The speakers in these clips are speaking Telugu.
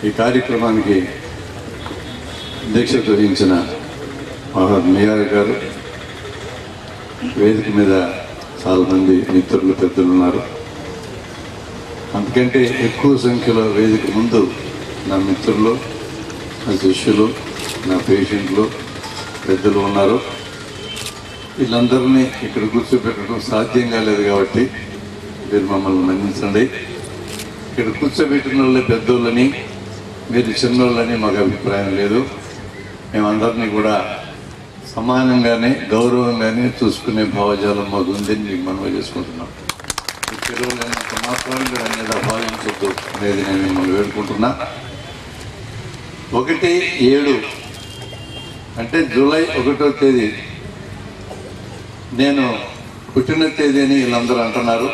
ఈ కార్యక్రమానికి దీక్ష వహించిన మహాత్మ మేయర్ గారు వేదిక మీద చాలా మంది మిత్రులు పెద్దలు ఉన్నారు అందుకంటే ఎక్కువ సంఖ్యలో వేదిక ముందు నా మిత్రులు నా శిష్యులు నా పేషెంట్లు పెద్దలు ఉన్నారు వీళ్ళందరినీ ఇక్కడ కూర్చోబెట్టడం సాధ్యం కాలేదు కాబట్టి మీరు మమ్మల్ని మన్నించండి ఇక్కడ కూర్చోబెట్టిన వాళ్ళే పెద్దోళ్ళని మీరు చిన్నోళ్ళని మాకు అభిప్రాయం లేదు మేమందరినీ కూడా సమానంగానే గౌరవంగానే చూసుకునే భావజాలం మాకు ఉందని మీకు మనవి చేసుకుంటున్నాం ఈ పిల్లలైనంత మాత్రాన్ని కూడా అనేది భావించొద్దు అనేది నేను మిమ్మల్ని వేడుకుంటున్నా ఒకటి ఏడు అంటే జూలై ఒకటో తేదీ నేను పుట్టిన తేదీ అని వీళ్ళందరూ అంటున్నారు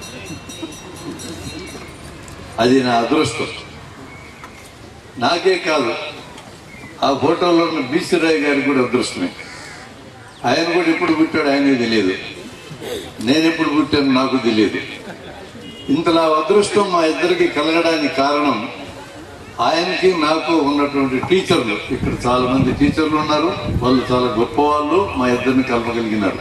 అది నా అదృష్టం నాకే కాదు ఆ ఫోటోలో ఉన్న బీసీ రాయ్ గారికి కూడా అదృష్టమే ఆయన కూడా ఎప్పుడు పుట్టాడు ఆయనకి తెలియదు నేను ఎప్పుడు పుట్టాను నాకు తెలియదు ఇంతలా అదృష్టం మా ఇద్దరికి కలగడానికి కారణం ఆయనకి నాకు ఉన్నటువంటి టీచర్లు ఇక్కడ చాలా మంది టీచర్లు ఉన్నారు వాళ్ళు చాలా గొప్ప వాళ్ళు మా ఇద్దరిని కలపగలిగినారు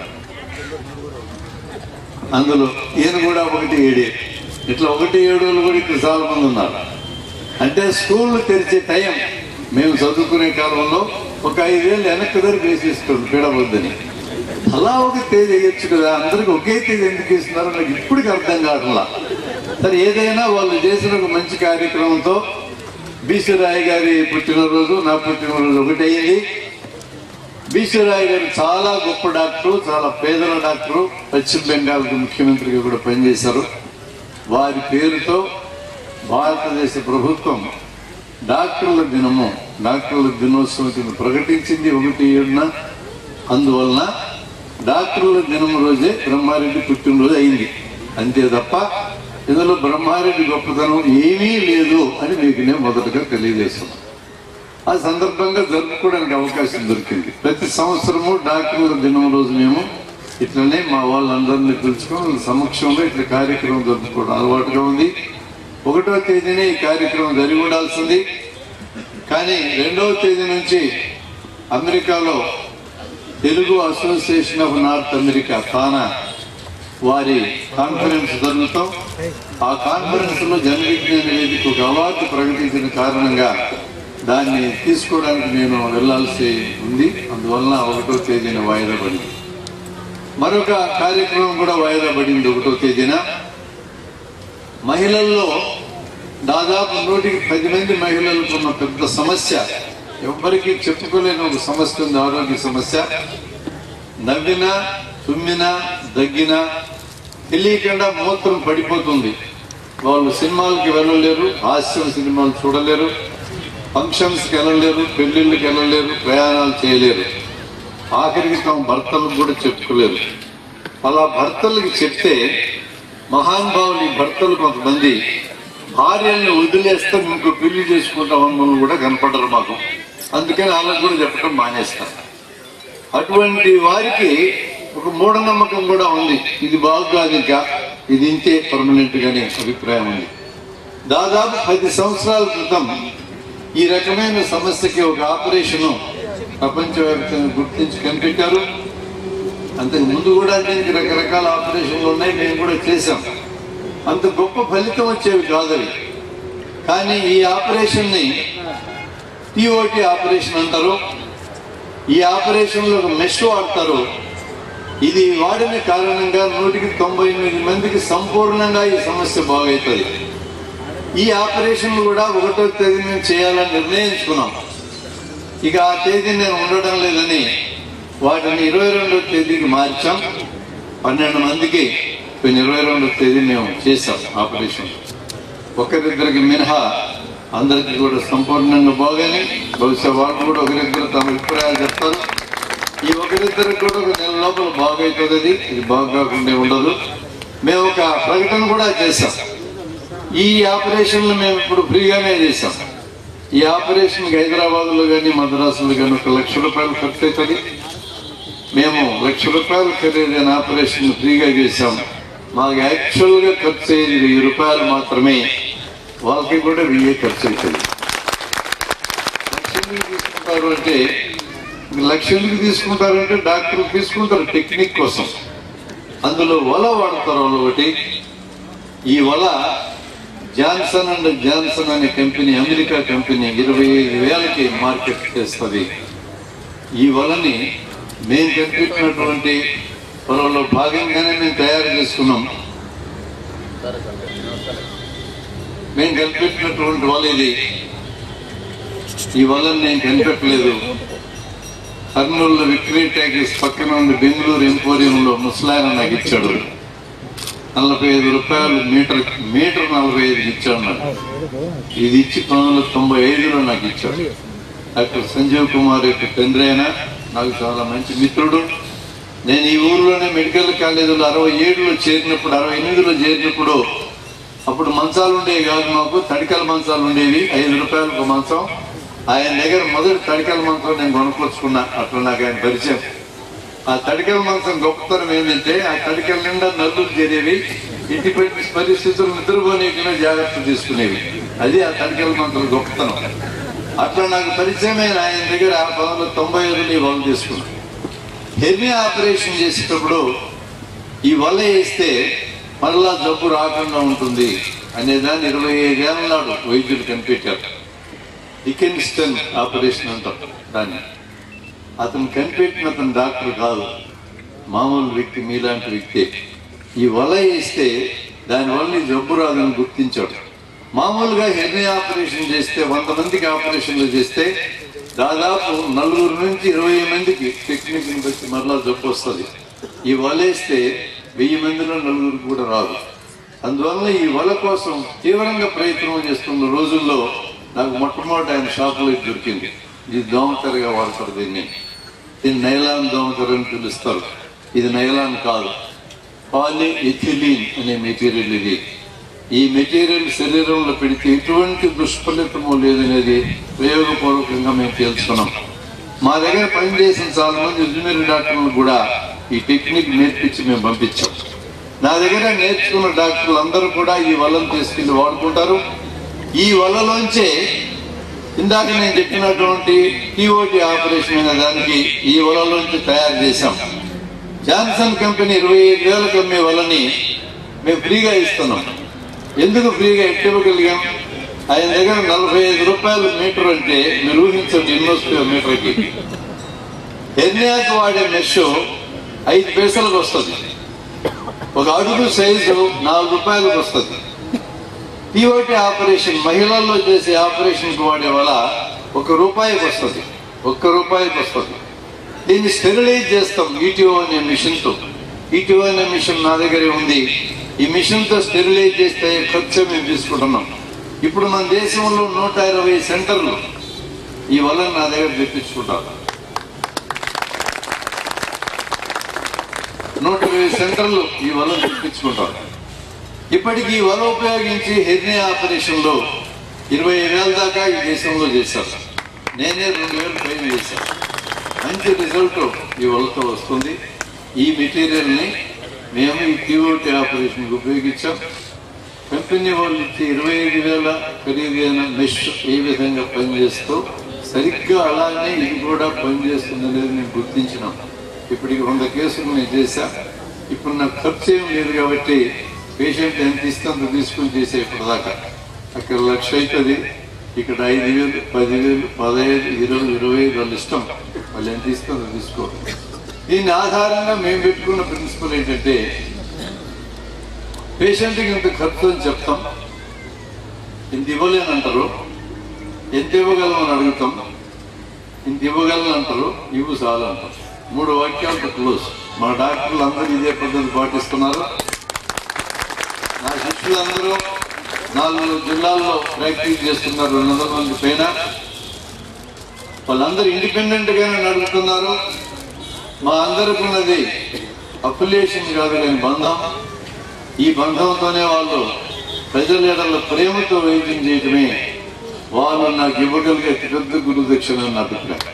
అందులో ఈయన కూడా ఒకటి ఏడే ఇట్లా ఒకటి ఏడు వాళ్ళు కూడా ఇక్కడ చాలా మంది ఉన్నారు అంటే స్కూళ్ళు తెరిచే టైం మేము చదువుకునే కాలంలో ఒక ఐదేళ్ళు వెనక్కి దగ్గర వేసేసుకోండి పీడవద్దని అలా ఒక తేదీ వేయచ్చు కదా అందరికి ఒకే తేదీ ఎందుకు ఇస్తున్నారో నాకు ఇప్పటికి అర్థం కావట్లా సరే ఏదైనా వాళ్ళు చేసిన ఒక మంచి కార్యక్రమంతో బీసీ రాయ్ గారి పుట్టినరోజు నా పుట్టినరోజు ఒకటి అయ్యింది బీసీ రాయ్ గారు చాలా గొప్ప డాక్టరు చాలా పేదల డాక్టరు పశ్చిమ బెంగాల్కి ముఖ్యమంత్రిగా కూడా పనిచేశారు వారి పేరుతో భారతదేశ ప్రభుత్వం డాక్టర్ల దినము డాక్టర్ల దినోత్సవం కింద ప్రకటించింది ఒకటి ఏడున అందువలన డాక్టర్ల దినం రోజే బ్రహ్మారెడ్డి పుట్టినరోజు అయింది అంతే తప్ప ఇందులో బ్రహ్మారెడ్డి గొప్పతనం ఏమీ లేదు అని మీకు నేను మొదటగా తెలియజేస్తున్నాను ఆ సందర్భంగా జరుపుకోవడానికి అవకాశం దొరికింది ప్రతి సంవత్సరము డాక్టర్ల దినం రోజు మేము ఇట్లనే మా వాళ్ళందరినీ పిలుచుకొని వాళ్ళ సమక్షంలో ఇట్లా కార్యక్రమం జరుపుకోవడం అలవాటుగా ఉంది ఒకటో తేదీనే ఈ కార్యక్రమం జరిగి ఉండాల్సింది కానీ రెండవ తేదీ నుంచి అమెరికాలో Telugu association of North America TANA వారి కాన్ఫరెన్స్ జరుగుతాం ఆ కాన్ఫరెన్స్ లో జన విజ్ఞాన వేదిక ఒక అవార్డు ప్రకటించిన కారణంగా దాన్ని తీసుకోవడానికి నేను వెళ్ళాల్సి ఉంది అందువలన ఒకటో తేదీన వాయిదా పడింది మరొక కార్యక్రమం కూడా వాయిదా పడింది ఒకటో తేదీన మహిళల్లో దాదాపు నూటికి పది మంది మహిళలకు ఉన్న పెద్ద సమస్య ఎవ్వరికీ చెప్పుకోలేని ఒక సమస్య ఉంది ఆరోగ్య సమస్య నవ్వినా తుమ్మినా దగ్గినా తెలియకుండా మూత్రం పడిపోతుంది వాళ్ళు సినిమాలకి వెళ్ళలేరు హాస్యం సినిమాలు చూడలేరు ఫంక్షన్స్కి వెళ్ళలేరు పెళ్లిళ్ళకి వెళ్ళలేరు ప్రయాణాలు చేయలేరు ఆఖరికి తమ భర్తలకు కూడా చెప్పుకోలేరు అలా భర్తలకి చెప్తే మహానుభావులు ఈ భర్తలు కొంతమంది భార్యల్ని వదిలేస్తే ఇంకో పెళ్లి చేసుకుంటామని మనం కూడా కనపడరు మాకు అందుకని వాళ్ళకు కూడా చెప్పడం మానేస్తారు అటువంటి వారికి ఒక మూఢనమ్మకం కూడా ఉంది ఇది బాగుకాదు ఇంకా ఇది ఇంతే పర్మనెంట్ గానే అభిప్రాయం ఉంది దాదాపు పది సంవత్సరాల క్రితం ఈ రకమైన సమస్యకి ఒక ఆపరేషను ప్రపంచవ్యాప్తంగా గుర్తించి కనిపెట్టారు అంతకు ముందు కూడా దీనికి రకరకాల ఆపరేషన్లు ఉన్నాయి మేము కూడా చేశాం అంత గొప్ప ఫలితం వచ్చేవి కాదు అవి కానీ ఈ ఆపరేషన్ని టీఓటీ ఆపరేషన్ అంటారు ఈ ఆపరేషన్లో ఒక మెష్ వాడతారు ఇది వాడిన కారణంగా నూటికి తొంభై ఎనిమిది మందికి సంపూర్ణంగా ఈ సమస్య బాగవుతుంది ఈ ఆపరేషన్ కూడా ఒకటో తేదీ మేము చేయాలని నిర్ణయించుకున్నాం ఇక ఆ తేదీ నేను ఉండడం లేదని వాటిని ఇరవై రెండో తేదీకి మార్చాం పన్నెండు మందికి కొన్ని ఇరవై రెండో తేదీ మేము చేశాం ఆపరేషన్ ఒకరిద్దరికి మినహా అందరికీ కూడా సంపూర్ణంగా బాగానే బహుశా వాళ్ళు కూడా ఒకరిద్దరు తమ అభిప్రాయాలు చెప్తారు ఈ ఒకరిద్దరికి కూడా ఒక నెల లోపల బాగవుతుంది అది ఇది బాగా కాకుండా ఉండదు మేము ఒక ప్రకటన కూడా చేశాం ఈ ఆపరేషన్లు మేము ఇప్పుడు ఫ్రీగానే చేశాం ఈ ఆపరేషన్కి హైదరాబాద్లో కానీ మద్రాసులో కానీ ఒక లక్ష రూపాయలు ఖర్చు అవుతుంది మేము లక్ష రూపాయలు ఖరీదైన ఆపరేషన్ ఫ్రీగా చేశాం మాకు యాక్చువల్గా ఖర్చు అయ్యేది వెయ్యి రూపాయలు మాత్రమే వాళ్ళకి కూడా వెయ్యి ఖర్చు అవుతుంది డాక్టర్ అంటే లక్ష ఎందుకు తీసుకుంటారంటే డాక్టర్ తీసుకుంటారు టెక్నిక్ కోసం అందులో వల వాడతారు వాళ్ళు ఒకటి ఈ వల జాన్సన్ అండ్ జాన్సన్ అనే కంపెనీ అమెరికా కంపెనీ ఇరవై ఐదు వేలకి మార్కెట్ చేస్తుంది ఈ వలని మేము కనిపెట్టినటువంటి వలలో భాగంగానే మేము తయారు చేసుకున్నాం మేము కనిపెట్టినటువంటి వల ఇది ఈ వలని నేను కనిపెట్టలేదు కర్నూలు విక్టరీ ట్యాక్స్ పక్కన ఉండి బెంగళూరు ఎంపోరియంలో ముసలాయన నాకు ఇచ్చాడు నలభై ఐదు రూపాయలు మీటర్ మీటర్ నలభై ఐదు ఇచ్చాడు నాకు ఇది ఇచ్చి పంతొమ్మిది వందల తొంభై ఐదులో నాకు ఇచ్చాడు డాక్టర్ సంజీవ్ కుమార్ యొక్క తండ్రి అయిన నాకు చాలా మంచి మిత్రుడు నేను ఈ ఊర్లోనే మెడికల్ కాలేజీలో అరవై ఏడులో చేరినప్పుడు అరవై ఎనిమిదిలో చేరినప్పుడు అప్పుడు మంచాలు ఉండేవి కాదు మాకు తడికల మంచాలు ఉండేవి ఐదు రూపాయలకు మంచం ఆయన దగ్గర మొదటి తడికల మంచం నేను కొనుక్కొచ్చుకున్నా అట్లా నాకు ఆయన పరిచయం ఆ తడికల మంచం గొప్పతనం ఏంటంటే ఆ తడికల నిండా నల్లులు చేరేవి ఇంటి పరి- పరిస్థితులు నిద్రపోనీకనే జాగ్రత్త తీసుకునేవి అది ఆ తడికల మంచం గొప్పతనం అట్లా నాకు పరిచయమైన ఆయన దగ్గర పంతొమ్మిది తొంభై ఐదులో ఈ వల తీసుకున్నాను హెర్నీ ఆపరేషన్ చేసేటప్పుడు ఈ వల వేస్తే మరలా జబ్బు రాకుండా ఉంటుంది అనేదాన్ని ఇరవై ఐదేళ్ళ నాడు వైద్యులు కనిపెట్టారు ఇకెన్స్టన్ ఆపరేషన్ అంటారు దాన్ని అతను కనిపెట్టిన అతను డాక్టర్ కాదు మామూలు వ్యక్తి మీలాంటి వ్యక్తి ఈ వల వేస్తే దానివల్ల ఈ జబ్బు రాదని గుర్తించాడు మామూలుగా హెర్నీ ఆపరేషన్ చేస్తే వంద మందికి ఆపరేషన్లు చేస్తే దాదాపు నలుగురు నుంచి ఇరవై మందికి టెక్నిక్ని బట్టి మరలా జబ్బు వస్తుంది ఈ వల వేస్తే వెయ్యి మందిలో నలుగురు కూడా రాదు అందువల్ల ఈ వల కోసం తీవ్రంగా ప్రయత్నం చేస్తున్న రోజుల్లో నాకు మొట్టమొదటి ఆయన షాపులో ఇది దొరికింది ఇది దోమతెరగా వాడతారు దీన్ని దీన్ని నైలాన్ దోమతెర అని పిలుస్తారు ఇది నైలాన్ కాదు పాలి ఎథిలీన్ అనే మెటీరియల్ ఇది ఈ మెటీరియల్ శరీరంలో పెడితే ఎటువంటి దుష్ఫలితము లేదనేది ప్రయోగపూర్వకంగా మేము తెలుసుకున్నాం మా దగ్గర పనిచేసిన చాలా మంది ఇంజనీరింగ్ డాక్టర్లు కూడా ఈ టెక్నిక్ నేర్పించి మేము పంపించాం నా దగ్గర నేర్చుకున్న డాక్టర్లు అందరూ కూడా ఈ వలను తీసుకెళ్లి వాడుకుంటారు ఈ వలలోంచే ఇందాక నేను చెప్పినటువంటి టీఓటీ ఆపరేషన్ అనే దానికి ఈ వలలోంచి తయారు చేశాం జాన్సన్ కంపెనీ ఇరవై ఐదు వేలకు అమ్మే వలని మేము ఫ్రీగా ఇస్తున్నాం ఎందుకు ఫ్రీగా ఎట్టివ్వగలిగాం ఆయన దగ్గర నలభై ఐదు రూపాయలు మీటర్ అంటే మీరు ఊహించండి ఇన్వెస్ట్ మీటర్కి ఎన్నియాకు వాడే మెష్ ఐదు పైసలకు వస్తుంది ఒక అడుగు సైజు నాలుగు రూపాయలకు వస్తుంది టీఓటీ ఆపరేషన్ మహిళల్లో చేసే ఆపరేషన్కి వాడే వల్ల ఒక రూపాయికి వస్తుంది ఒక్క రూపాయికి వస్తుంది దీన్ని స్టెరిలైజ్ చేస్తాం ఈటీఓ అనే మిషన్తో ఈటీఓ అనే మిషన్ నా దగ్గరే ఉంది ఈ మిషన్తో స్టెరిలైజ్ చేస్తే ఖర్చు మేము తీసుకుంటున్నాం ఇప్పుడు మన దేశంలో నూట ఇరవై సెంటర్లు ఈ వల్ల నా దగ్గర తెప్పించుకుంటారు నూట ఇరవై సెంటర్లు ఈ వల్ల తెప్పించుకుంటారు ఇప్పటికి ఈ వల ఉపయోగించి హెర్నీ ఆపరేషన్లో ఇరవై వేల దాకా ఈ దేశంలో చేశారు నేనే రెండు వేలు పైన చేశాను మంచి రిజల్ట్ ఈ వలతో వస్తుంది ఈ మెటీరియల్ని మేము ఈ టీఓటీ ఆపరేషన్కి ఉపయోగించాం కంపెనీ వాళ్ళు ఇచ్చే ఇరవై ఐదు వేల ఖరీదైన మెష్ ఏ విధంగా పనిచేస్తూ సరిగ్గా అలానే ఇది కూడా పనిచేస్తుంది అనేది మేము గుర్తించినాం ఇప్పటికి వంద కేసులు నేను చేశా ఇప్పుడు నాకు ఖర్చు ఏం లేదు కాబట్టి పేషెంట్ ఎంత ఇస్తే అంత తీసుకుని చేసే ఇప్పటిదాకా అక్కడ లక్ష అవుతుంది ఇక్కడ ఐదు వేలు పదివేలు పదహైదు ఇరవై ఇరవై ఐదు వాళ్ళ ఇష్టం వాళ్ళు ఎంత ఇస్తే అంత తీసుకో దీని ఆధారంగా మేము పెట్టుకున్న ప్రిన్సిపల్ ఏంటంటే పేషెంట్కి ఇంత ఖర్చు అని చెప్తాం ఇంత ఇవ్వలేనంటారు ఎంత ఇవ్వగలమని అడుగుతాం ఇంత ఇవ్వగలను అంటారు ఇవ్వు చాలు అంటారు మూడు వాక్యాలతో క్లోజ్ మా డాక్టర్లు అందరూ ఇదే పద్ధతి పాటిస్తున్నారు నా శిష్యులందరూ నాలుగు జిల్లాల్లో ప్రాక్టీస్ చేస్తున్నారు రెండు వందల మంది పైన వాళ్ళందరూ ఇండిపెండెంట్ గానే నడుపుతున్నారు మా అందరికి ఉన్నది అఫిలియేషన్ కాదు కానీ బంధం ఈ బంధంతోనే వాళ్ళు ప్రజల ఎడల ప్రేమతో వైద్యం చేయటమే వాళ్ళు నాకు ఇవ్వగలిగే పెద్ద గురుదక్షిణ అని నా అభిప్రాయం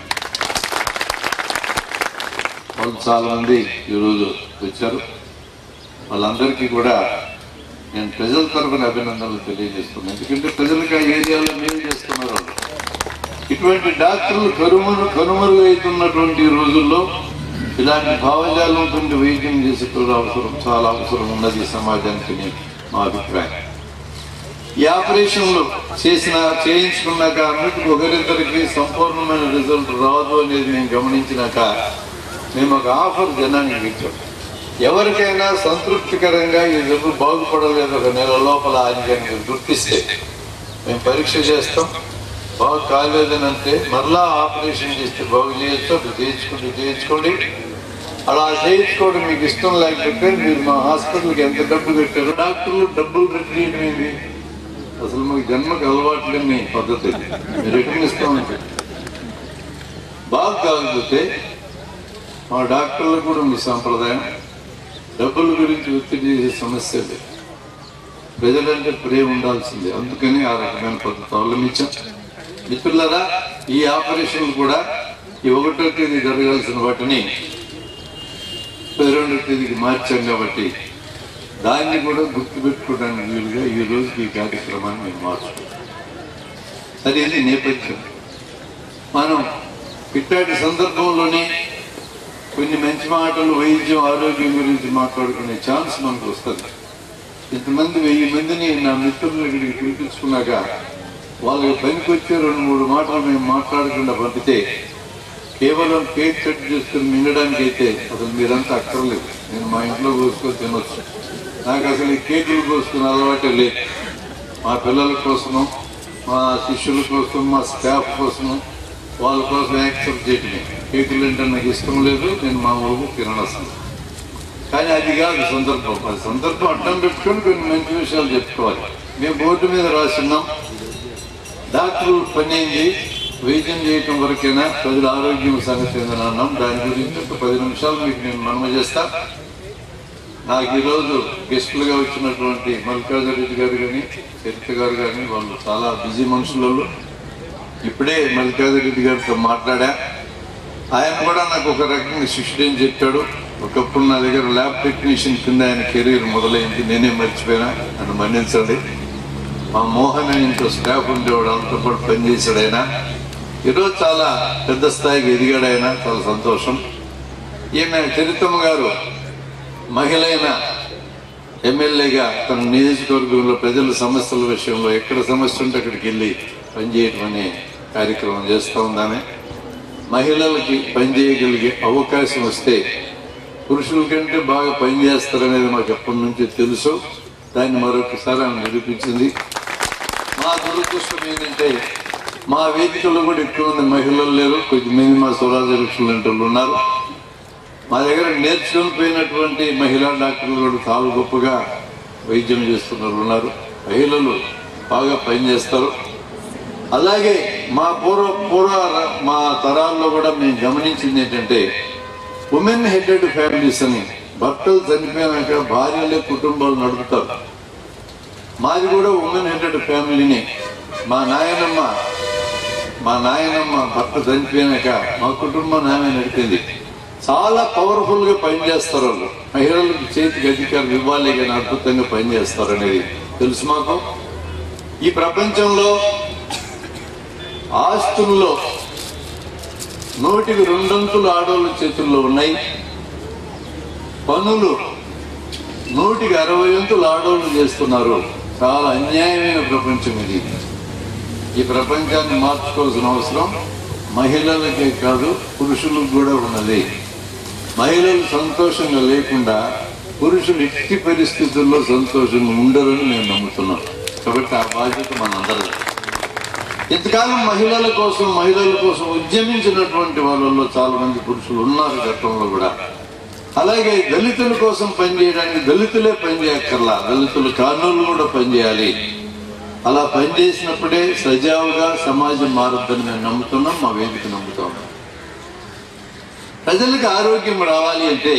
వాళ్ళు చాలా మంది ఈరోజు వచ్చారు వాళ్ళందరికీ కూడా నేను ప్రజల తరఫున అభినందనలు తెలియజేస్తున్నాను ఎందుకంటే ప్రజలకు ఆ ఏరియాలో మేలు చేస్తున్నారు వాళ్ళు ఇటువంటి డాక్టర్లు కనుమరు కనుమరుగైతున్నటువంటి రోజుల్లో ఇలాంటి భావజాలం కొన్ని వైద్యం చేసుకోవడం అవసరం చాలా అవసరం ఉన్నది ఈ సమాజానికి అని మా అభిప్రాయం ఈ ఆపరేషన్లు చేసిన చేయించుకున్నాక అన్నిటికీ ఒకరిద్దరికి సంపూర్ణమైన రిజల్ట్ రాదు అనేది మేము గమనించినాక మేము ఒక ఆఫర్ జనానికి ఇచ్చాం ఎవరికైనా సంతృప్తికరంగా ఈ జబ్బు బాగుపడలేదు ఒక నెల లోపల అని కనుక గుర్తిస్తే మేము పరీక్ష చేస్తాం బాగు కాలేదని అంటే మరలా ఆపరేషన్ చేస్తే బాగు చేయొచ్చు అది చేయించుకోండి చేయించుకోండి అలా చేయించుకోవడం మీకు ఇష్టం లేకపోతే మీరు మా హాస్పిటల్కి ఎంత డబ్బు కట్టారు డాక్టర్లు డబ్బులు కట్టేయడం ఏంటి అసలు మాకు జన్మకు అలవాటు లేని పద్ధతి మీరు రిటర్న్ ఇస్తామంటే బాగా కాకపోతే మా డాక్టర్లకు కూడా మీ సాంప్రదాయం డబ్బుల గురించి ఒత్తిడి చేసే సమస్య లేదు ప్రజలంటే ప్రేమ ఉండాల్సిందే అందుకని ఆ రకమైన పద్ధతి అవలంబించాం మిత్రులారా ఈ ఆపరేషన్లు కూడా ఈ ఒకటో తేదీ జరగాల్సిన వాటిని పదిరెండో తేదీకి మార్చాం కాబట్టి దాన్ని కూడా గుర్తుపెట్టుకోవడానికి వీలుగా ఈ రోజుకి ఈ కార్యక్రమాన్ని మేము మార్చుకుంటాం సరే ఇది నేపథ్యం మనం ఇట్లాంటి సందర్భంలోనే కొన్ని మంచి మాటలు వైద్యం ఆరోగ్యం గురించి మాట్లాడుకునే ఛాన్స్ మనకు వస్తుంది ఇంతమంది వెయ్యి మందిని నా మిత్రులను ఇక్కడికి పిలిపించుకున్నాక వాళ్ళకి పనికొచ్చే రెండు మూడు మాటలు మేము మాట్లాడకుండా పంపితే కేవలం కేక్ కట్ చేసుకుని మింగడానికి అయితే అసలు మీరంతా అక్కర్లేదు నేను మా ఇంట్లో కోసుకొని తినొచ్చు నాకు అసలు ఈ కేకులు కోసుకుని అలవాటే లేదు మా పిల్లల కోసము మా శిష్యుల కోసం మా స్టాఫ్ కోసము వాళ్ళ కోసం యాక్సెప్ట్ చేయటమే కేకులు అంటే నాకు ఇష్టం లేదు నేను మా ఊరు తిననస్తాను కానీ అది కాదు సందర్భం అది సందర్భం అడ్డం పెట్టుకొని కొన్ని మంచి విషయాలు చెప్పుకోవాలి మేము బోర్డు మీద రాసిన్నాం డాక్టర్లు పని అయింది వైద్యం చేయటం వరకైనా ప్రజల ఆరోగ్యం సంగతి ఏందని అన్నాం దాని గురించి ఒక పది నిమిషాలు మీకు నేను మనవి చేస్తా నాకు ఈరోజు గెస్టులుగా వచ్చినటువంటి మల్లికార్జున రెడ్డి గారు కానీ చరిత్ర గారు కానీ వాళ్ళు చాలా బిజీ మనుషులలో ఇప్పుడే మల్లికార్జున రెడ్డి గారితో మాట్లాడా ఆయన కూడా నాకు ఒక రకంగా శిష్యుడు అని చెప్పాడు ఒకప్పుడు నా దగ్గర ల్యాబ్ టెక్నీషియన్ కింద ఆయన కెరీర్ మొదలైంది నేనే మర్చిపోయినా నన్ను మన్నించండి మా మోహన్ అని ఇంకో స్టాఫ్ ఉండేవాడు అంతా కూడా పనిచేశాడు ఆయన ఈరోజు చాలా పెద్ద స్థాయికి ఎదిగాడు ఆయన చాలా సంతోషం ఈమె చరితమ్మ గారు మహిళ అయిన ఎమ్మెల్యేగా తన నియోజకవర్గంలో ప్రజల సమస్యల విషయంలో ఎక్కడ సమస్య ఉంటే అక్కడికి వెళ్ళి పనిచేయటం అనే కార్యక్రమం చేస్తూ ఉందామె మహిళలకి పనిచేయగలిగే అవకాశం వస్తే పురుషుల కంటే బాగా పనిచేస్తారనేది మాకు ఎప్పటి నుంచో తెలుసు దాన్ని మరొకసారి ఆమె నిరూపించింది మా దురదృష్టం ఏంటంటే మా వేదికలో కూడా ఎక్కువ మంది మహిళలు లేరు కొద్దిమంది మా స్వరాజ్య లక్ష్ములు ఉన్నారు మా దగ్గర నేర్చుకొని పోయినటువంటి మహిళా డాక్టర్లు కూడా చాలా గొప్పగా వైద్యం చేస్తున్నారు ఉన్నారు మహిళలు బాగా పనిచేస్తారు అలాగే మా పూర్వ పూర్వ మా తరాల్లో కూడా మేము గమనించింది ఏంటంటే ఉమెన్ హెడెడ్ ఫ్యామిలీస్ అని భర్తలు చనిపోయినాక భార్యలే కుటుంబాలు నడుపుతారు మాది కూడా ఉమెన్ హెడెడ్ ఫ్యామిలీని మా నాయనమ్మ మా నాయనమ్మ భర్త చనిపోయినాక మా కుటుంబం ఆమె నడిపింది చాలా పవర్ఫుల్ గా పనిచేస్తారు వాళ్ళు మహిళలకు చేతికి అధికారం ఇవ్వాలి కానీ అద్భుతంగా పనిచేస్తారు అనేది తెలుసు మాకు ఈ ప్రపంచంలో ఆస్తుల్లో నూటికి రెండొంతులు ఆడవాళ్ళ చేతుల్లో ఉన్నాయి పనులు నూటికి అరవై వంతులు ఆడవాళ్ళు చేస్తున్నారు చాలా అన్యాయమైన ప్రపంచం ఇది ఈ ప్రపంచాన్ని మార్చుకోవాల్సిన అవసరం మహిళలకే కాదు పురుషులకు కూడా ఉన్నది మహిళలు సంతోషంగా లేకుండా పురుషులు ఎట్టి పరిస్థితుల్లో సంతోషంగా ఉండరని మేము నమ్ముతున్నాం కాబట్టి ఆ బాధ్యత మనందరిది ఇంతకాలం మహిళల కోసం మహిళల కోసం ఉద్యమించినటువంటి వాళ్ళల్లో చాలా మంది పురుషులు ఉన్నారు గతంలో కూడా అలాగే దళితుల కోసం పనిచేయడానికి దళితులే పనిచేయక్కర్లా దళితులు కానూలు కూడా పనిచేయాలి అలా పనిచేసినప్పుడే సజావుగా సమాజం మారుద్దని మేము నమ్ముతున్నాం మా వేదిక నమ్ముతాం ప్రజలకు ఆరోగ్యం రావాలి అంటే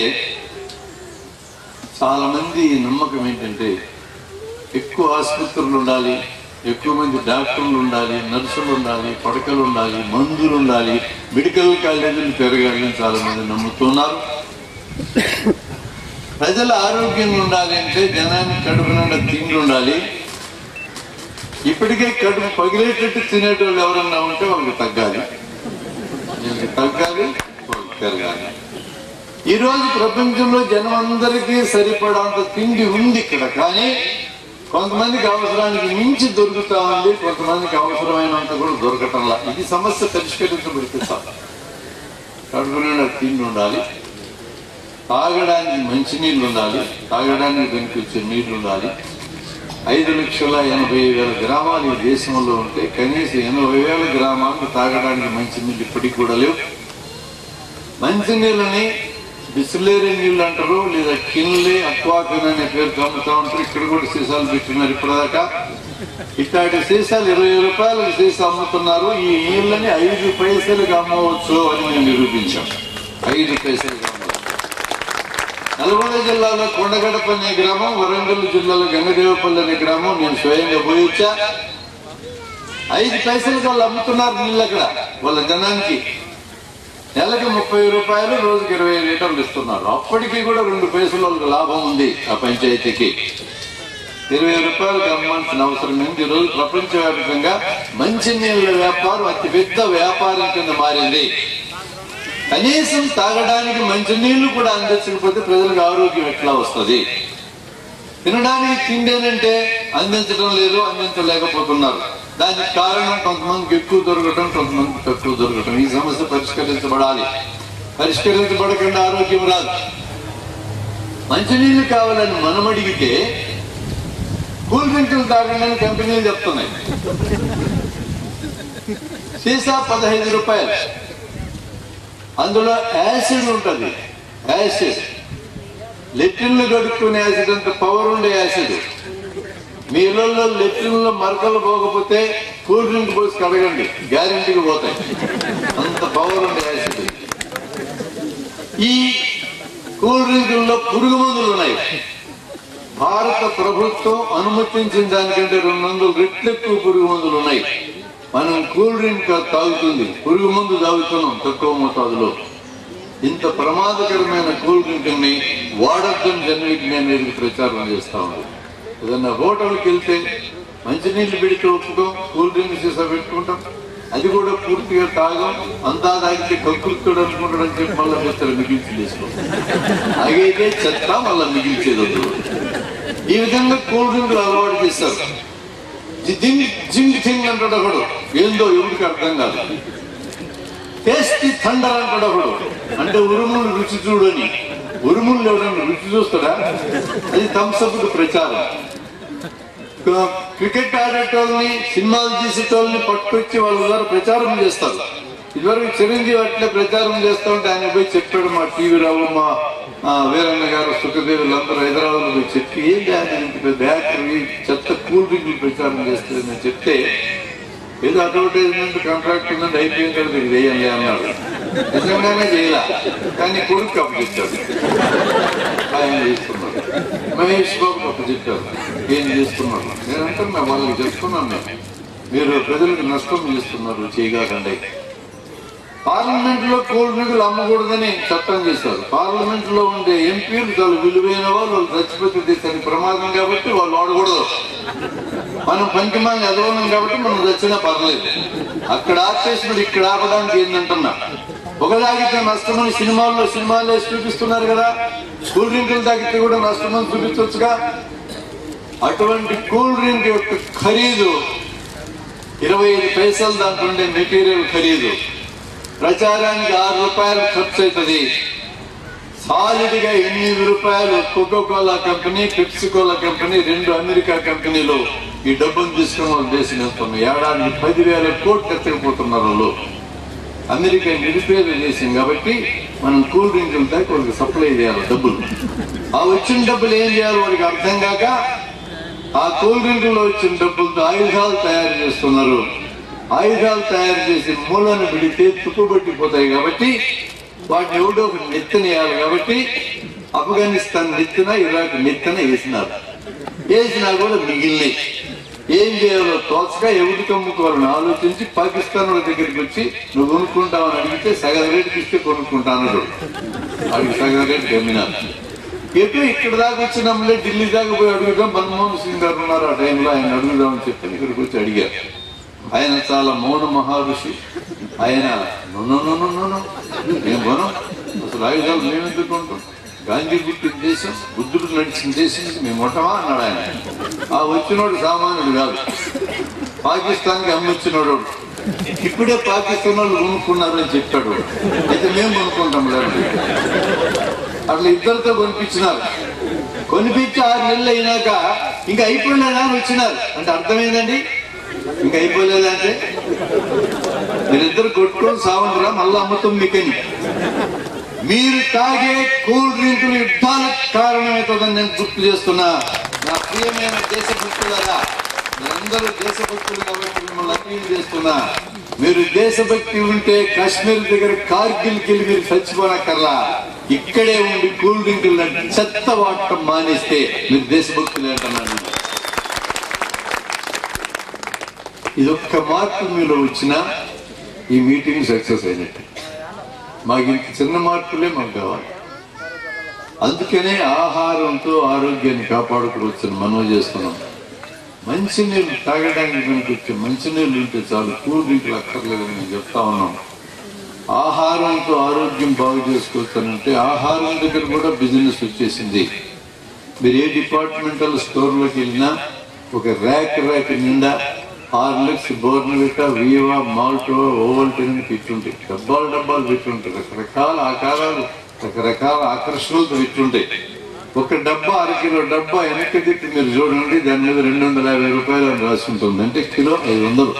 చాలా మంది నమ్మకం ఏంటంటే ఎక్కువ ఆసుపత్రులు ఉండాలి ఎక్కువ మంది డాక్టర్లు ఉండాలి నర్సులు ఉండాలి పడకలు ఉండాలి మందులు ఉండాలి మెడికల్ కాలేజీలు పెరగాలి అని చాలా మంది నమ్ముతున్నారు ప్రజల ఆరోగ్యంగా ఉండాలి అంటే జనానికి కడుపు నిండా తిండి ఉండాలి ఇప్పటికే కడుపు పగిలేటట్టు తినేటోళ్ళు ఎవరన్నా ఉంటే వాళ్ళకి తగ్గాలి వీళ్ళకి తగ్గాలి వాళ్ళకి పెరగాలి ఈ రోజు ప్రపంచంలో జనం అందరికీ సరిపడంత తిండి ఉంది ఇక్కడ కానీ కొంతమందికి అవసరానికి మించి దొరుకుతా ఉంది కొంతమందికి అవసరమైనంత కూడా దొరకటంలా ఇది సమస్య పరిష్కరించబడితే చాలు కడుపు నిండా తిండి ఉండాలి తాగడానికి మంచి నీళ్లు ఉండాలి తాగడానికి పనికొచ్చే నీళ్లు ఉండాలి ఐదు లక్షల ఎనభై వేల గ్రామాలు ఈ దేశంలో ఉంటే కనీసం ఎనభై వేల గ్రామాలకు తాగడానికి మంచి నీళ్ళు ఇప్పటికి కూడా లేవు మంచి నీళ్ళని బిస్లేరీ నీళ్ళు అంటారు లేదా కిన్లే అక్వాకిన్ అనే పేరు అమ్ముతా ఉంటారు ఇక్కడ కూడా సీసాలు పెట్టినారు ఇప్పటిదాకా ఇట్లాంటి సీసాలు ఇరవై రూపాయలకు సీసా అమ్ముతున్నారు ఈ నీళ్ళని ఐదు పైసలకు అమ్మవచ్చు అని మేము నిరూపించాం ఐదు పైసలకు అమ్మవచ్చు నల్గొండ జిల్లాలో కొండగడప అనే గ్రామం వరంగల్ జిల్లాలో గంగదేవపల్లి అనే గ్రామం నేను స్వయంగా పోయి వచ్చా ఐదు పైసలకు వాళ్ళు అమ్ముతున్నారు నీళ్ళు అక్కడ వాళ్ళ జనానికి నెలకి ముప్పై రూపాయలు రోజుకి ఇరవై లీటర్లు ఇస్తున్నారు అప్పటికి కూడా రెండు పైసలు వాళ్ళకి లాభం ఉంది ఆ పంచాయతీకి ఇరవై రూపాయలకు అమ్మాల్సిన అవసరం ఉంది ఈరోజు ప్రపంచవ్యాప్తంగా మంచినీళ్ళ వ్యాపారం అతి పెద్ద వ్యాపారం కింద మారింది కనీసం తాగడానికి మంచినీళ్లు కూడా అందించకపోతే ప్రజలకు ఆరోగ్యం ఎట్లా వస్తుంది తినడానికి తిండేనంటే అందించడం లేదు అందించలేకపోతున్నారు దానికి కారణం కొంతమందికి ఎక్కువ దొరకటం కొంతమందికి తక్కువ దొరకటం ఈ సమస్య పరిష్కరించబడాలి పరిష్కరించబడకుండా ఆరోగ్యం రాదు మంచినీళ్ళు కావాలని మనం అడిగితే కూల్ డ్రింకులు తాగండి అని కంపెనీలు చెప్తున్నాయి సీసా పదహైదు రూపాయలు అందులో యాసిడ్ ఉంటుంది యాసిడ్ లెట్రిన్లు కడుక్కునే యాసిడ్ అంత పవర్ ఉండే యాసిడ్ మీ ఇళ్లలో లెట్రిన్లో మరకలు పోకపోతే కూల్ డ్రింక్ పోసి కడగండి గ్యారెంటీకి పోతాయి అంత పవర్ ఉండే యాసిడ్ ఈ కూల్ డ్రింకుల్లో పురుగు మందులు ఉన్నాయి భారత ప్రభుత్వం అనుమతించిన దానికంటే రెండు వందలు రెట్లు ఎక్కువ పురుగు మందులు ఉన్నాయి మనం కూల్ డ్రింక్ తాగుతుంది పురుగు మందు తాగుతున్నాం తక్కువ మోతాదులో ఇంత ప్రమాదకరమైన కూల్ డ్రింక్ ని వాడద్దని జనరికి అనేది ప్రచారం చేస్తా ఉంది ఏదన్నా హోటల్కి వెళ్తే మంచినీళ్ళు పెడితే ఒప్పుకోం కూల్ డ్రింక్ సీసా పెట్టుకుంటాం అది కూడా పూర్తిగా తాగం అంతా తాగితే కక్కులుతాడు అనుకుంటాడు అని చెప్పి మళ్ళీ పెద్దలు మిగిల్చి తీసుకోం తాగైతే చెత్త మళ్ళీ మిగిల్చేది వద్దు. ఈ విధంగా కూల్ డ్రింకులు అలవాటు చేస్తారు జింగ్ జింగ్ థింగ్ అంటాడు ఒకడు ఏందో ఎవరికి అర్థం కాదు టేస్టీ థండర్ అంటాడు ఒకడు అంటే ఉరుములు రుచి చూడని ఉరుములు ఎవడన్నా రుచి చూస్తాడా అది థమ్స్అప్ ప్రచారం క- క్రికెట్ ఆడేటోళ్ళని సినిమాలు తీసేటోళ్ళని పట్టుకొచ్చి వాళ్ళ ద్వారా ప్రచారం చేస్తారు ఇదివరకు చిరంజీవి అట్లే ప్రచారం చేస్తా ఉంటే ఆయన పోయి చెప్పాడు మా టీవీ రావు మా ఆ, వీరన్న గారు సుఖదేవులు అందరూ హైదరాబాద్ పోయి చెప్పి ఏంటి ఆయన ఇంత పెద్ద యాక్టర్ ఈ చెత్త కూల్ డ్రింకులు ప్రచారం చేస్తుందని చెప్తే ఏదో అడ్వర్టైజ్మెంట్ కాంట్రాక్ట్ ఉందండి అయిపోయిన తర్వాత ఇది వేయండి అన్నాడు నిజంగానే చేయాల కానీ కొడుకు అప్పచెప్పాడు ఆయన చేస్తున్నాడు మహేష్ బాబు అప్పచెప్పారు ఏం చేస్తున్నాడు నేను అంటున్నా వాళ్ళకి చెప్తున్నాను నేను మీరు ప్రజలకు నష్టం చేస్తున్నారు చేయగాకండి పార్లమెంట్ లో కూల్ డ్రింకులు అమ్మకూడదని చట్టం చేశారు పార్లమెంట్ లో ఉండే ఎంపీలు చాలా విలువైన వాళ్ళు వాళ్ళు చచ్చిపోతే దేశానికి ప్రమాదం కాబట్టి వాళ్ళు వాడకూడదు మనం పంచమాన్ని ఎదవనం కాబట్టి మనం చచ్చినా పర్లేదు అక్కడ ఆపేసినప్పుడు ఇక్కడ ఆపడానికి ఏంటంటున్నా ఒక తాగితే నష్టమని సినిమాల్లో సినిమాలు వేసి చూపిస్తున్నారు కదా కూల్ డ్రింకులు తాగితే కూడా నష్టమని చూపించవచ్చుగా అటువంటి కూల్ డ్రింక్ యొక్క ఖరీదు ఇరవై ఐదు పైసలు దాంట్లో ఉండే మెటీరియల్ ఖరీదు ప్రచారానికి ఆరు రూపాయలు ఖర్చు అవుతుంది సాలిడ్ గా ఎనిమిది రూపాయలు Coca Cola company Pepsi Cola company రెండు అమెరికా కంపెనీలు ఈ డబ్బును తీసుకుని వాళ్ళు దేశం వెళ్తున్నారు ఏడాదికి పదివేల కోట్లు ఎత్తకపోతున్నారు వాళ్ళు అమెరికా నిరుపేద దేశం కాబట్టి మనం కూల్ డ్రింకులు తాగి వాళ్ళకి సప్లై చేయాలి డబ్బులు ఆ వచ్చిన డబ్బులు ఏం చేయాలి వాడికి అర్థం కాక ఆ కూల్ డ్రింకుల్లో వచ్చిన డబ్బులతో ఆయుధాలు తయారు చేస్తున్నారు ఆయుధాలు తయారు చేసి మూలను పెడితే తుప్పుబట్టిపోతాయి కాబట్టి వాటిని ఎవడో ఒకటి నెత్తనేయాలి కాబట్టి ఆఫ్ఘనిస్తాన్ నెత్తిన ఇరాక్ నెత్తిన వేసినారు వేసినా కూడా మిగిలినాయి ఏం చేయాలో తోచక ఎవరికి అమ్ముకోవాలని ఆలోచించి పాకిస్తాన్ వాళ్ళ దగ్గరికి వచ్చి నువ్వు కొనుక్కుంటావని అడిగితే సగం రేటుకి ఇస్తే కొనుక్కుంటాను వాడికి సగం రేటు అమ్మినారు ఎటు ఇక్కడ దాకా వచ్చినాంలే ఢిల్లీ దాకా పోయి అడుగుదాం మన్మోహన్ సింగ్ గారు ఉన్నారు ఆ టైంలో ఆయన అడుగుదామని చెప్పి ఇక్కడికి వచ్చి అడిగారు ఆయన చాలా మౌన మహర్షి ఆయన "no, no, no, no, no, no. మేము కొనం అసలు ఆయుధాలు మేము ఎందుకు ఉంటాం గాంధీ పుట్టిన దేశం బుద్ధుడు నడిచిన దేశం ఇది మేము ఉంటామా అన్నాడు ఆయన ఆ వచ్చినోడు సామాన్యుడు కాదు పాకిస్తాన్కి అమ్మిచ్చినోడు ఇప్పుడే పాకిస్తాన్ వాళ్ళు కొనుక్కున్నారని చెప్పాడు వాడు. అయితే మేము కొనుక్కుంటాం లేదు అట్లా ఇద్దరితో కొనిపించినారు కొనిపించి ఆరు నెలలు అయినాక ఇంకా అయిపోయినా అని వచ్చినారు అంటే అర్థమైందండి ఇంకా అయిపోలేదంటే మీరిద్దరు కొట్టుకొని సావండిరా మళ్ళీ అమ్ముతాం మీకని మీరు తాగే కూల్ డ్రింకులు యుద్ధాలకు కారణమవుతుందని నేను గుర్తు చేస్తున్నా నా ప్రియమైన దేశభక్తులారా మీరందరూ దేశభక్తులు కాబట్టి మిమ్మల్ని అప్పీల్ చేస్తున్నా మీరు దేశభక్తి ఉంటే కాశ్మీర్ దగ్గర కార్గిల్కి వెళ్ళి మీరు చచ్చిపోనక్కర్లా ఇక్కడే ఉండి కూల్ డ్రింకులు చెత్త వాడటం మానేస్తే మీరు దేశభక్తులు అంటున్నాను ఇది ఒక్క మార్పు మీలో వచ్చినా ఈ మీటింగ్ సక్సెస్ అయినట్టు మాకు ఇంత చిన్న మార్పులే మాకు కావాలి అందుకనే ఆహారంతో ఆరోగ్యాన్ని కాపాడుకోవచ్చని మనం చేస్తున్నాం మంచినీళ్ళు తాగడానికి కనుకొచ్చే మంచినీళ్ళు ఉంటే చాలు కూల్ డ్రింకులు అక్కర్లేదని మేము చెప్తా ఉన్నాం ఆహారంతో ఆరోగ్యం బాగు చేసుకోవచ్చానంటే ఆహారం దగ్గర కూడా బిజినెస్ వచ్చేసింది మీరు ఏ డిపార్ట్మెంటల్ స్టోర్లోకి వెళ్ళినా ఒక ర్యాక్ ర్యాక్ నిండా Horlicks Bournvita Viva Malto Ovaltine పెట్టుంటాయి డబ్బాలు డబ్బాలు పెట్టుంటాయి రకరకాల ఆకారాలు రకరకాల ఆకర్షణలతో పెట్టుంటాయి ఒక డబ్బా అరకిలో డబ్బా వెనక్కి తిప్పి మీరు చూడండి దాని మీద రెండు వందల యాభై రూపాయలు అని రాసి ఉంటుంది అంటే కిలో ఐదు వందలు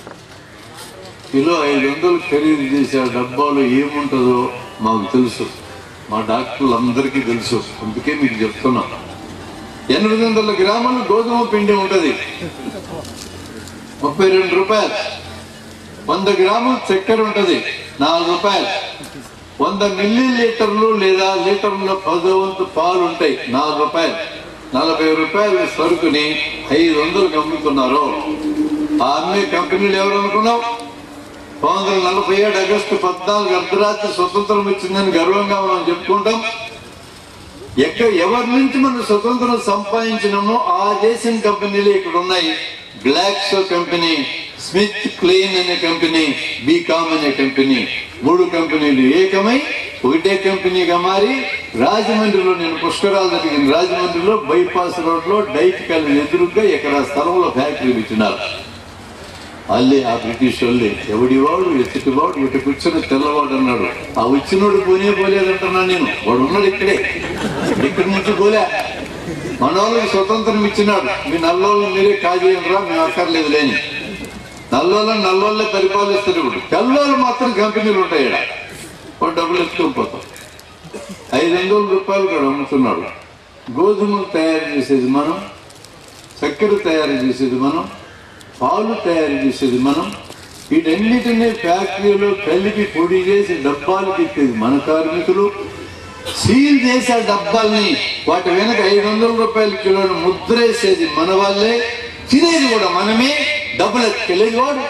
కిలో ఐదు వందలు ఖరీదు చేసే ఆ డబ్బాలో ఏముంటుందో మాకు తెలుసు మా డాక్టర్లు అందరికీ తెలుసు అందుకే మీకు చెప్తున్నాం ఎనిమిది వందల గ్రాములు గోధుమ పిండి ఉంటుంది ముప్పై రెండు రూపాయలు వంద గ్రాములు చక్కెర ఉంటుంది నాలుగు రూపాయలు వంద మిల్లీ లీటర్లు లేదా లీటర్ల పదో వంతు పాలు ఉంటాయి నాలుగు రూపాయలు నలభై రూపాయల సరుకుని ఐదు వందలకు అమ్ముతున్నారు ఆ అమ్మే కంపెనీలు ఎవరు అనుకున్నావు పంతొమ్మిది వందల నలభై ఏడు ఆగస్టు పద్నాలుగు అర్ధరాత్రి స్వతంత్రం వచ్చిందని గర్వంగా మనం చెప్పుకుంటాం ఎక్కడ ఎవరి నుంచి మనం స్వతంత్రం సంపాదించినామో ఆ దేశం కంపెనీలు ఇక్కడ ఉన్నాయి బ్లాక్సో కంపెనీ స్మిత్ క్లెయిన్ అనే కంపెనీ బీకామ్ అనే కంపెనీ మూడు కంపెనీలు ఏకమై ఒకటే కంపెనీగా మారి రాజమండ్రిలో నేను పుష్కరాలు జరిగిన రాజమండ్రిలో బైపాస్ రోడ్ లో డైట్ కాలేజ్ ఎదురుగా ఎకరా స్థలంలో ఫ్యాక్టరీ పెట్టినారు అల్లే ఆ బ్రిటిష్ వాళ్ళే ఎవడివాడు ఎత్తుటివాడు ఇటు కూర్చొని తెల్లవాడు అన్నాడు ఆ వచ్చినోడు పోనే పోలేదంటున్నా నేను వాడు ఉన్నాడు ఇక్కడే ఇక్కడి నుంచి పోలే మన వాళ్ళకి స్వతంత్రం ఇచ్చినాడు మీ నల్లోళ్ళు మీరే కాజేయండిరా మేము అక్కర్లేదు లేని నల్లోళ్ళని నల్లోళ్ళే పరిపాలిస్తారు ఇప్పుడు తెల్లోళ్ళు మాత్రం కంపెనీలు ఉంటాయి ఈడ. వాడు డబ్బులు ఎత్తుకొని పోతాం ఐదు వందల రూపాయలు కూడా అమ్ముతున్నాడు గోధుమలు తయారు చేసేది మనం చక్కెర తయారు చేసేది మనం పాలు తయారు చేసేది మనం వీటన్నిటినీ ఫ్యాక్టరీలో కలిపి పొడి చేసి డబ్బాలకు ఇచ్చేది మన కార్మికులు సీల్ చేసే డబ్బాల్ని వాటి వెనక ఐదు వందల రూపాయల కిలోను ముద్రేసేది మన వాళ్ళే తినేది కూడా మనమే డబ్బులు ఎత్తుకెళ్ళేది వాడు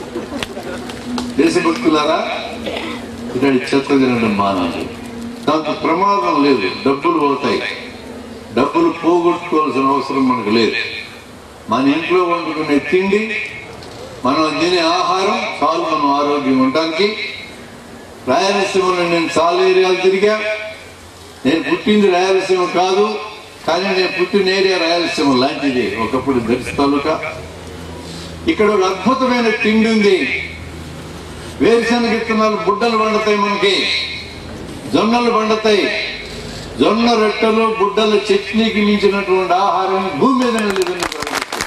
దేశభక్తులారా ఇక్కడ చెత్త తినడం మానాలి దాంతో ప్రమాదం లేదు డబ్బులు పోతాయి డబ్బులు పోగొట్టుకోవాల్సిన అవసరం మనకు లేదు మన ఇంట్లో వండుకునే తిండి మనం తినే ఆహారం చాలు మనం ఆరోగ్యం ఉండడానికి రాయలసీమలో నేను చాలా ఏరియాలు తిరిగా నేను పుట్టింది రాయలసీమ కాదు కానీ నేను పుట్టిన ఏరియా రాయలసీమ లాంటిది ఒకప్పుడు దర్శి తాలూకా ఇక్కడ ఒక అద్భుతమైన తిండి ఉంది వేరుశనగ విత్తనాలు బుడ్డలు పండుతాయి మనకి జొన్నలు పండుతాయి జొన్న రొట్టెలు బుడ్డల చట్నీకి మించినటువంటి ఆహారం భూమి మీద లేదని ప్రకటిస్తుంది.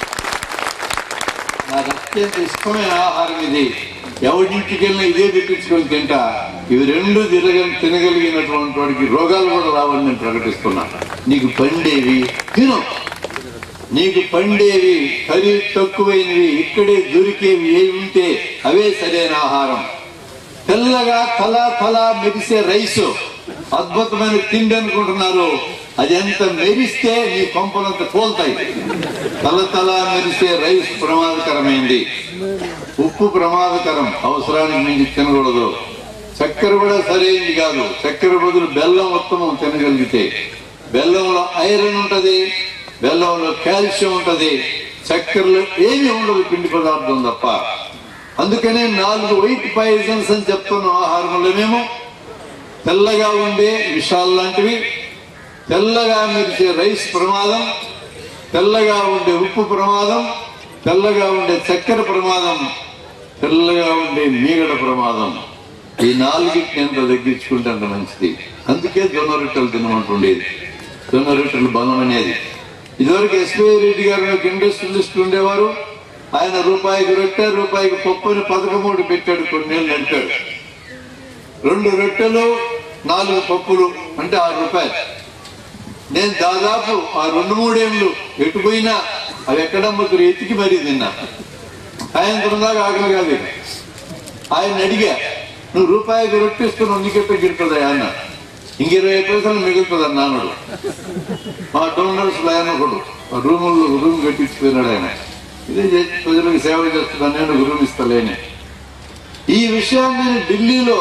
నాకు అత్యంత ఇష్టమైన ఆహారం ఇది ఎవరింటికి వెళ్ళినా ఇదే తెప్పించుకొని తింటా ఇవి రెండు తిరగ తినగలిగినటువంటి వాడికి రోగాలు కూడా రావని నేను ప్రకటిస్తున్నా నీకు పండేవి తిను నీకు పండేవి ఖరీదు తక్కువైనవి ఇక్కడే దొరికేవి ఏవి ఉంటే అవే సరైన ఆహారం తెల్లగా తల తల మెరిసే రైసు అద్భుతమైన తిండి అనుకుంటున్నారు అది ఎంత మెరిస్తే మీ కొంపలంత పోల్తాయి తల తల మెరిసే రైస్ ప్రమాదకరమైంది ఉప్పు ప్రమాదకరం అవసరానికి మించి తినకూడదు చక్కెర కూడా సరైనది కాదు చక్కెర బదులు బెల్లం ఉత్తమం తినగలిగితే బెల్లంలో ఐరన్ ఉంటది బెల్లంలో కాల్షియం ఉంటది చక్కెరలో ఏమీ ఉండదు పిండి పదార్థం తప్ప అందుకనే నాలుగు వైట్ పాయిజన్స్ అని చెప్తున్నాం ఆహారంలో మేము తెల్లగా ఉండే విషాలు లాంటివి తెల్లగా మెరిసే రైస్ ప్రమాదం తెల్లగా ఉండే ఉప్పు ప్రమాదం తెల్లగా ఉండే చక్కెర ప్రమాదం తెల్లగా ఉండే మీగడ ప్రమాదం ఈ నాలుగిటిని ఎంత తగ్గించుకుంటే అంత మంచిది అందుకే జొన్న రొట్టెలు తినమంటుండేది జొన్న రొట్టెలు బలం అనేది ఇదివరకు ఎస్బీఐ రెడ్డి గారు ఒక ఇండస్ట్రియలిస్ట్ ఉండేవారు ఆయన రూపాయికి రొట్టె రూపాయికి పప్పుని పథకం ఒకటి పెట్టాడు కొన్నేళ్ళు నడిపాడు రెండు రొట్టెలు నాలుగు పప్పులు అంటే ఆరు రూపాయలు నేను దాదాపు ఆ రెండు మూడేళ్ళు ఎటు పోయినా అవి ఎక్కడ ముగ్గురు ఎతికి మరీ తిన్నా సాయంత్రం దాకా ఆకలి కాదు ఆయన అడిగా నువ్వు రూపాయికి రొట్టిస్తున్నావు నీకెట్ట గిరుతుందా అన్న ఇంక ఇరవై పైసలు మిగులుతుంది అన్నాడు మా డోనర్స్ ఆయన ఒకడు ఆ రూముల్లో రూమ్ కట్టించిపోయినాడు ఆయన ఇదే చేసి ప్రజలకు సేవ చేస్తున్నాను నేను రూమ్ ఇస్తలేనే ఈ విషయాన్ని నేను ఢిల్లీలో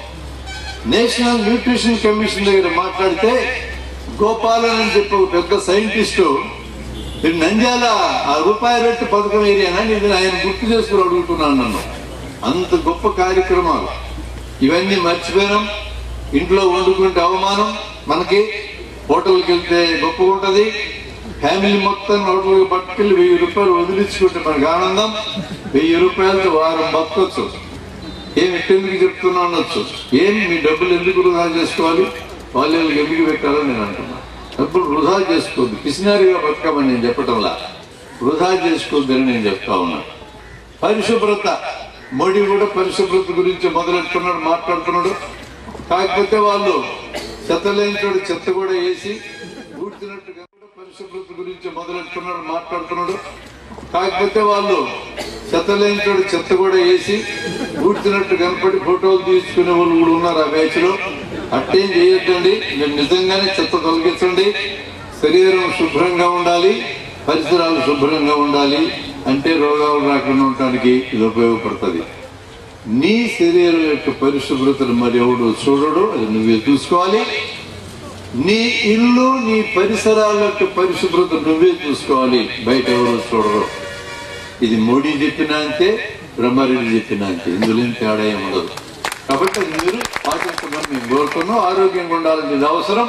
నేషనల్ న్యూట్రిషన్ కమిషన్ దగ్గర మాట్లాడితే గోపాలన్ అని చెప్పి ఒక పెద్ద సైంటిస్టు "ఇది నంద్యాల ఆ రూపాయి రెట్టు పథకం ఏరియానా ఇది ఆయన గుర్తు చేసుకుని అడుగుతున్నాను నన్ను అంత గొప్ప కార్యక్రమాలు ఇవన్నీ మర్చిపోయినాం ఇంట్లో వండుకుంటే అవమానం మనకి హోటల్కి వెళ్తే గొప్పగా ఉంటది ఫ్యామిలీ మొత్తం హోటల్కి పట్టుకెళ్ళి వెయ్యి రూపాయలు వదిలించుకుంటే మనకు ఆనందం వెయ్యి రూపాయలతో వారం బతకొచ్చు ఏం ఎందుకు చెప్తున్నా అనొచ్చు ఏం మీ డబ్బులు ఎందుకు వృధా చేసుకోవాలి వాళ్ళు ఎందుకు పెట్టాలని నేను అంటున్నా డబ్బులు వృధా చేసుకోవద్దు పిసినారిగా బతకమని నేను చెప్పటంలా వృధా చేసుకోవద్దని నేను చెప్తా ఉన్నా పరిశుభ్రత మోడీ కూడా పరిశుభ్రత గురించి మొదలెడుతున్నాడు మాట్లాడుతున్నాడు కాకపోతే వాళ్ళు చెత్త లేని చోటు చెత్త కూడా వేసి ఊడ్చినట్టుగా కూడా పరిశుభ్రత గురించి మొదలెడుతున్నాడు మాట్లాడుతున్నాడు కాకపోతే వాళ్ళు చెత్త లేని చోటు చెత్త కూడా వేసి ఊడ్చినట్టు కనపడి ఫోటోలు తీసుకునే వాళ్ళు కూడా ఉన్నారు ఆ బ్యాచ్ లో అట్టేం చేయొద్దండి మీరు నిజంగానే చెత్త తొలగించండి శరీరం శుభ్రంగా ఉండాలి పరిసరాలు శుభ్రంగా ఉండాలి అంటే రోగాలు రాకుండా ఉండటానికి ఇది ఉపయోగపడుతుంది నీ శరీరం యొక్క పరిశుభ్రతను మరి ఎవడు చూడడు అది నువ్వే చూసుకోవాలి నీ ఇల్లు నీ పరిసరాల యొక్క పరిశుభ్రత నువ్వే చూసుకోవాలి బయట ఎవరు చూడరు ఇది మోడీ చెప్పినా అంతే బ్రహ్మారెడ్డి చెప్పినా అంతే ఇందులో ఏం తేడా ఏం ఉండదు కాబట్టి అది మీరు పాటించమని మేము కోరుతున్నాం ఆరోగ్యంగా ఉండాలని ఇది అవసరం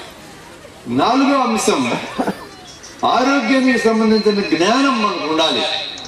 నాలుగో అంశం ఆరోగ్యానికి సంబంధించిన జ్ఞానం మనకు ఉండాలి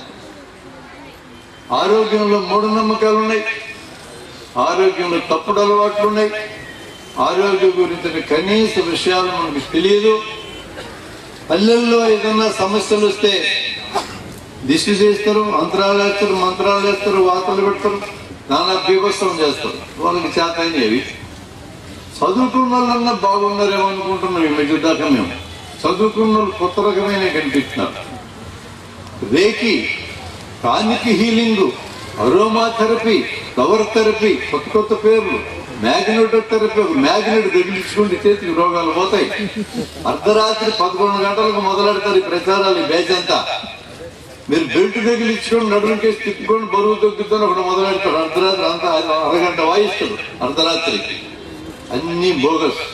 ఆరోగ్యంలో మూఢనమ్మకాలు ఉన్నాయి ఆరోగ్యంలో తప్పుడు అలవాట్లు ఉన్నాయి ఆరోగ్యం గురించిన కనీస విషయాలు మనకు తెలియదు పల్లెల్లో ఏదైనా సమస్యలు వస్తే దిష్టి చేస్తారు అంతరాలు వేస్తారు మంత్రాలు వేస్తారు వార్తలు పెడతారు నానా బీభత్సం చేస్తారు వాళ్ళకి చేత అయినవి చదువుకున్న వాళ్ళన్నా బాగున్నారేమో అనుకుంటున్నాం ఈ మధ్య దాకా మేము చదువుకున్న వాళ్ళు కొత్త రకమైన కనిపిస్తున్నారు Reiki tonic healing aromatherapy flower therapy కొత్త కొత్త పేర్లు మ్యాగ్నెట్ థెరపీ ఒక మ్యాగ్నెట్ తగిలించుకుంటే చేతికి రోగాలు పోతాయి అర్ధరాత్రి పదకొండు గంటలకు మొదలెడతారు ఈ ప్రచారాలు ఈ బ్యాచ్ అంతా మీరు బెల్ట్ తగిలించుకొని నడుముకేసి తిప్పుకొని బరువు తగ్గుతాను ఒకటి మొదలెడతారు అర్ధరాత్రి అంతా అరగంట వాయిస్తారు అర్ధరాత్రి అన్ని బోగస్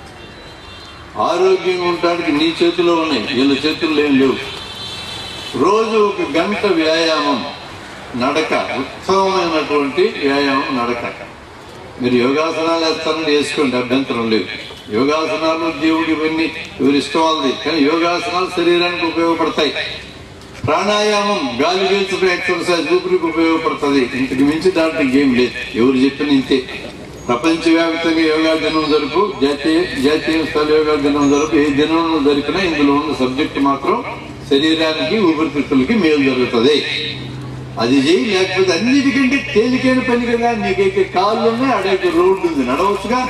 ఆరోగ్యంగా ఉండటానికి నీ చేతిలో ఉన్నాయి వీళ్ళ చేతుల్లో ఏం లేవు రోజు ఒక గంట వ్యాయామం నడక ఉత్తమమైనటువంటి వ్యాయామం నడక మీరు యోగాసనాలు వేస్తారని వేసుకోండి అభ్యంతరం లేదు యోగాసనాలు దేవుడు ఇవన్నీ ఎవరి ఇష్టం వాళ్ళది కానీ యోగాసనాలు శరీరానికి ఉపయోగపడతాయి ప్రాణాయామం గాలి పీల్చడం ఎక్సర్సైజ్ ఊపిరికి ఉపయోగపడుతుంది ఇంతకు మించి దాంట్లో ఏం లేదు ఎవరు చెప్పిన ఇంతే ప్రపంచవ్యాప్తంగా యోగా దినం జరుపు జాతీయ జాతీయ స్థాయి యోగా దినం జరుపు ఏ దినంలో జరిపినా ఇందులో ఉన్న సబ్జెక్ట్ మాత్రం శరీరానికి ఊపిరితిత్తులకి మేలు జరుగుతుంది అది చేయి లేకపోతే అన్నిటికంటే తేలికైన పని కదా నీకైతే కాళ్ళు ఉన్నాయి అడైతే రోడ్డు ఉంది నడవచ్చుగా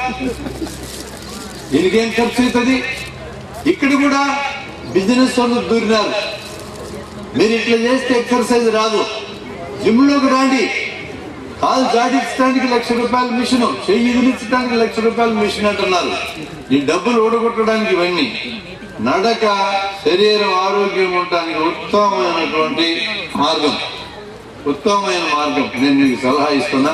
దీనికేం ఖర్చు అవుతుంది ఇక్కడ కూడా బిజినెస్ వాళ్ళు దూరినారు మీరు ఇట్లా చేస్తే ఎక్సర్సైజ్ రాదు జిమ్ లోకి రాండి కాలు జాడించడానికి లక్ష రూపాయల మిషన్ చెయ్యి ఇదిలించడానికి లక్ష రూపాయల మిషన్ అంటున్నారు ఈ డబ్బులు ఓడగొట్టడానికి ఇవన్నీ నడక శరీరం ఆరోగ్యం ఉండడానికి ఉత్తమమైనటువంటి మార్గం ఉత్తమమైన మార్గం నేను మీకు సలహా ఇస్తున్నా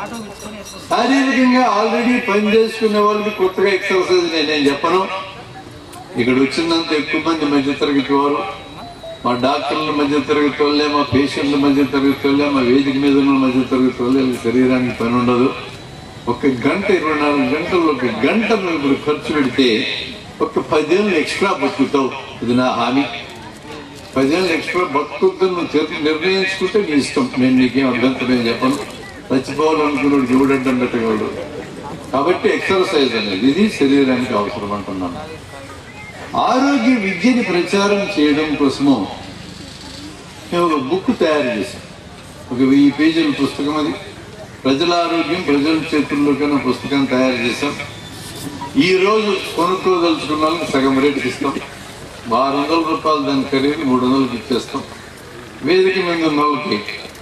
శారీరకంగా ఆల్రెడీ పని చేసుకునే వాళ్ళకి కొత్తగా ఎక్సర్సైజ్ నేనేం చెప్పను ఇక్కడ వచ్చినంత ఎక్కువ మంది మధ్య తరగతి వారు మా డాక్టర్ల మధ్య తరగతి వాళ్ళే మా పేషెంట్ల మధ్య తరగతి వాళ్ళే మా వేదిక మీద ఉన్న మధ్య తరగతి వాళ్ళే వీళ్ళ శరీరానికి పని ఉండదు ఒక గంట ఇరవై నాలుగు గంటల్లో ఒక గంట నువ్వు ఇప్పుడు ఖర్చు పెడితే ఒక పదేళ్ళు ఎక్స్ట్రా బతుకుతావు ఇది నా హామీ పదేళ్ళు ఎక్స్ట్రా బతుకుద్దని నువ్వు తెర- నిర్ణయించుకుంటే నీ ఇష్టం నేను నీకేం అభ్యంతరం చెప్పను చచ్చిపోవాలనుకున్నాడు చూడండి కాబట్టి ఎక్సర్సైజ్ అనేది ఇది శరీరానికి అవసరం అంటున్నాను ఆరోగ్య విద్యని ప్రచారం చేయడం కోసము మేము ఒక బుక్ తయారు చేసాం ఒక వెయ్యి పేజీల పుస్తకం అది ప్రజల ఆరోగ్యం ప్రజల చేతుల్లోకైనా పుస్తకం తయారు చేసాం ఈ రోజు కొనుక్కోదలుచుకున్న వాళ్ళకి సగం రేటుకి ఇస్తాం ఆరు వందల రూపాయలు దాని ఖరీదు మూడు వందలకి ఇచ్చేస్తాం వేదిక మీద ఉన్న వాళ్ళకి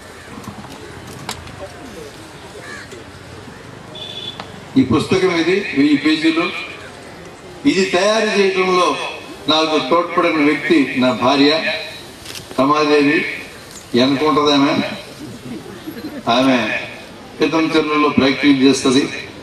ఈ పుస్తకం ఇది వెయ్యి పేజీలు ఇది తయారు చేయడంలో నాకు తోడ్పడిన వ్యక్తి నా భార్య రమాదేవి అనుకుంటుంది ఆమె ఆమె క్రితం చెరువులో ప్రాక్టీస్ చేస్తుంది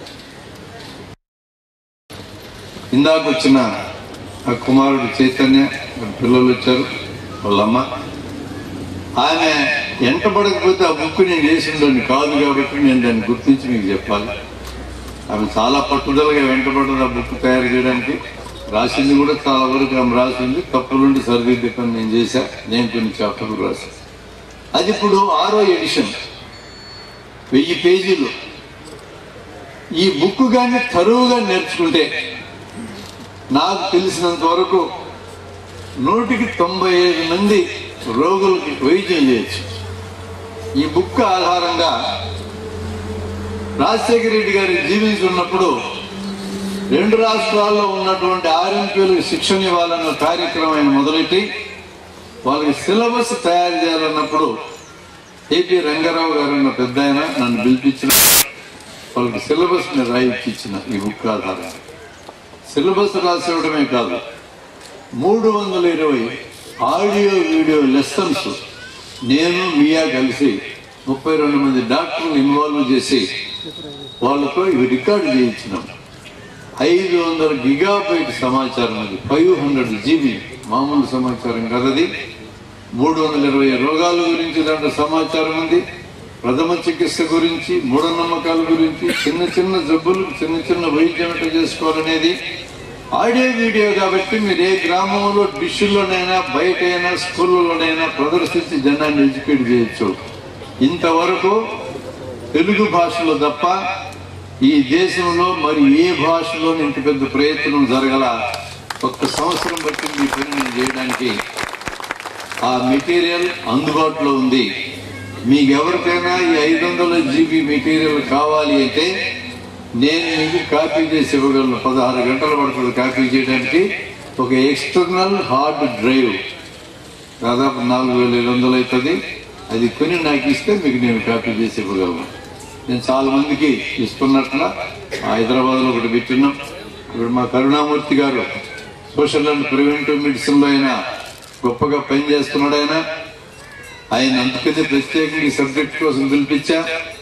ఇందాక వచ్చిన ఆ కుమారుడు చైతన్య వాళ్ళ పిల్లలు వచ్చారు వాళ్ళమ్మ ఆమె ఎంటబడకపోతే ఆ బుక్ నేను చేసిందని కాదు కాబట్టి నేను దాన్ని గుర్తించి మీకు చెప్పాలి ఆమె చాలా పట్టుదలగా వెంటబడ్డది ఆ బుక్ తయారు చేయడానికి రాసింది కూడా చాలా వరకు ఆమె రాసింది తప్పులుండి సరిదిద్దకం నేను చేశా నేను కొన్ని చాప్టర్లు రాశా అది ఇప్పుడు ఆరో ఎడిషన్ వెయ్యి పేజీలు ఈ బుక్ కానీ తరువుగా నేర్చుకుంటే నాకు తెలిసినంత వరకు నూటికి తొంభై ఐదు మంది రోగులకి వైద్యం చేయొచ్చు ఈ బుక్ ఆధారంగా రాజశేఖర రెడ్డి గారు జీవించున్నప్పుడు రెండు రాష్ట్రాల్లో ఉన్నటువంటి ఆర్ఎంపీలకు శిక్షణ ఇవ్వాలన్న కార్యక్రమం ఆయన మొదలెట్టి వాళ్ళకి సిలబస్ తయారు చేయాలన్నప్పుడు ఏపీ రంగారావు గారు అన్న పెద్ద ఆయన నన్ను పిలిపించిన వాళ్ళకి సిలబస్ ని రాయిచ్చిన ఈ బుక్ ఆధారంగా సిలబస్ రాసివ్వడమే కాదు మూడు వందల ఇరవై ఆడియో వీడియో లెసన్స్ నేను మియా కలిసి ముప్పై రెండు మంది డాక్టర్లు ఇన్వాల్వ్ చేసి వాళ్ళతో ఇవి రికార్డు చేయించినాం ఐదు వందల గిగాబైట్ సమాచారం అది ఫైవ్ హండ్రెడ్ జీబీ మామూలు సమాచారం కదది మూడు వందల ఇరవై రోగాల గురించి దాంట్లో సమాచారం ఉంది ప్రథమ చికిత్స గురించి మూఢనమ్మకాల గురించి చిన్న చిన్న జబ్బులు చిన్న చిన్న వైద్యం ఎట్లా చేసుకోవాలనేది ఆడియో వీడియో కాబట్టి మీరు ఏ గ్రామంలో డిష్యూల్లోనైనా బయట అయినా స్కూళ్ళలోనైనా ప్రదర్శించి జనాన్ని ఎడ్యుకేట్ చేయొచ్చు ఇంతవరకు తెలుగు భాషలో తప్ప ఈ దేశంలో మరి ఏ భాషలో ఇంత పెద్ద ప్రయత్నం జరగల ఒక్క సంవత్సరం పట్టింది ఈ పని నేను చేయడానికి ఆ మెటీరియల్ అందుబాటులో ఉంది మీకు ఎవరికైనా ఈ ఐదు వందల జీబీ మెటీరియల్ కావాలి అంటే నేను మీకు కాపీ చేసి ఇవ్వగలను పదహారు గంటలు పడుతుంది కాపీ చేయడానికి ఒక ఎక్స్టర్నల్ హార్డ్ డ్రైవ్ దాదాపు నాలుగు వేల ఐదు వందలు అవుతుంది అది కొని నాకు ఇస్తే మీకు నేను కాపీ చేసి ఇవ్వగలను నేను చాలా మందికి ఇస్తున్నట్ల హైదరాబాద్లో ఒకటి పెట్టినాం ఇప్పుడు మా కరుణామూర్తి గారు సోషల్ అండ్ ప్రివెంటివ్ మెడిసిన్లో ఆయన గొప్పగా పనిచేస్తున్నాడు ఆయన ఆయన అందుకనే ప్రత్యేకంగా ఈ సబ్జెక్ట్ కోసం పిలిపించా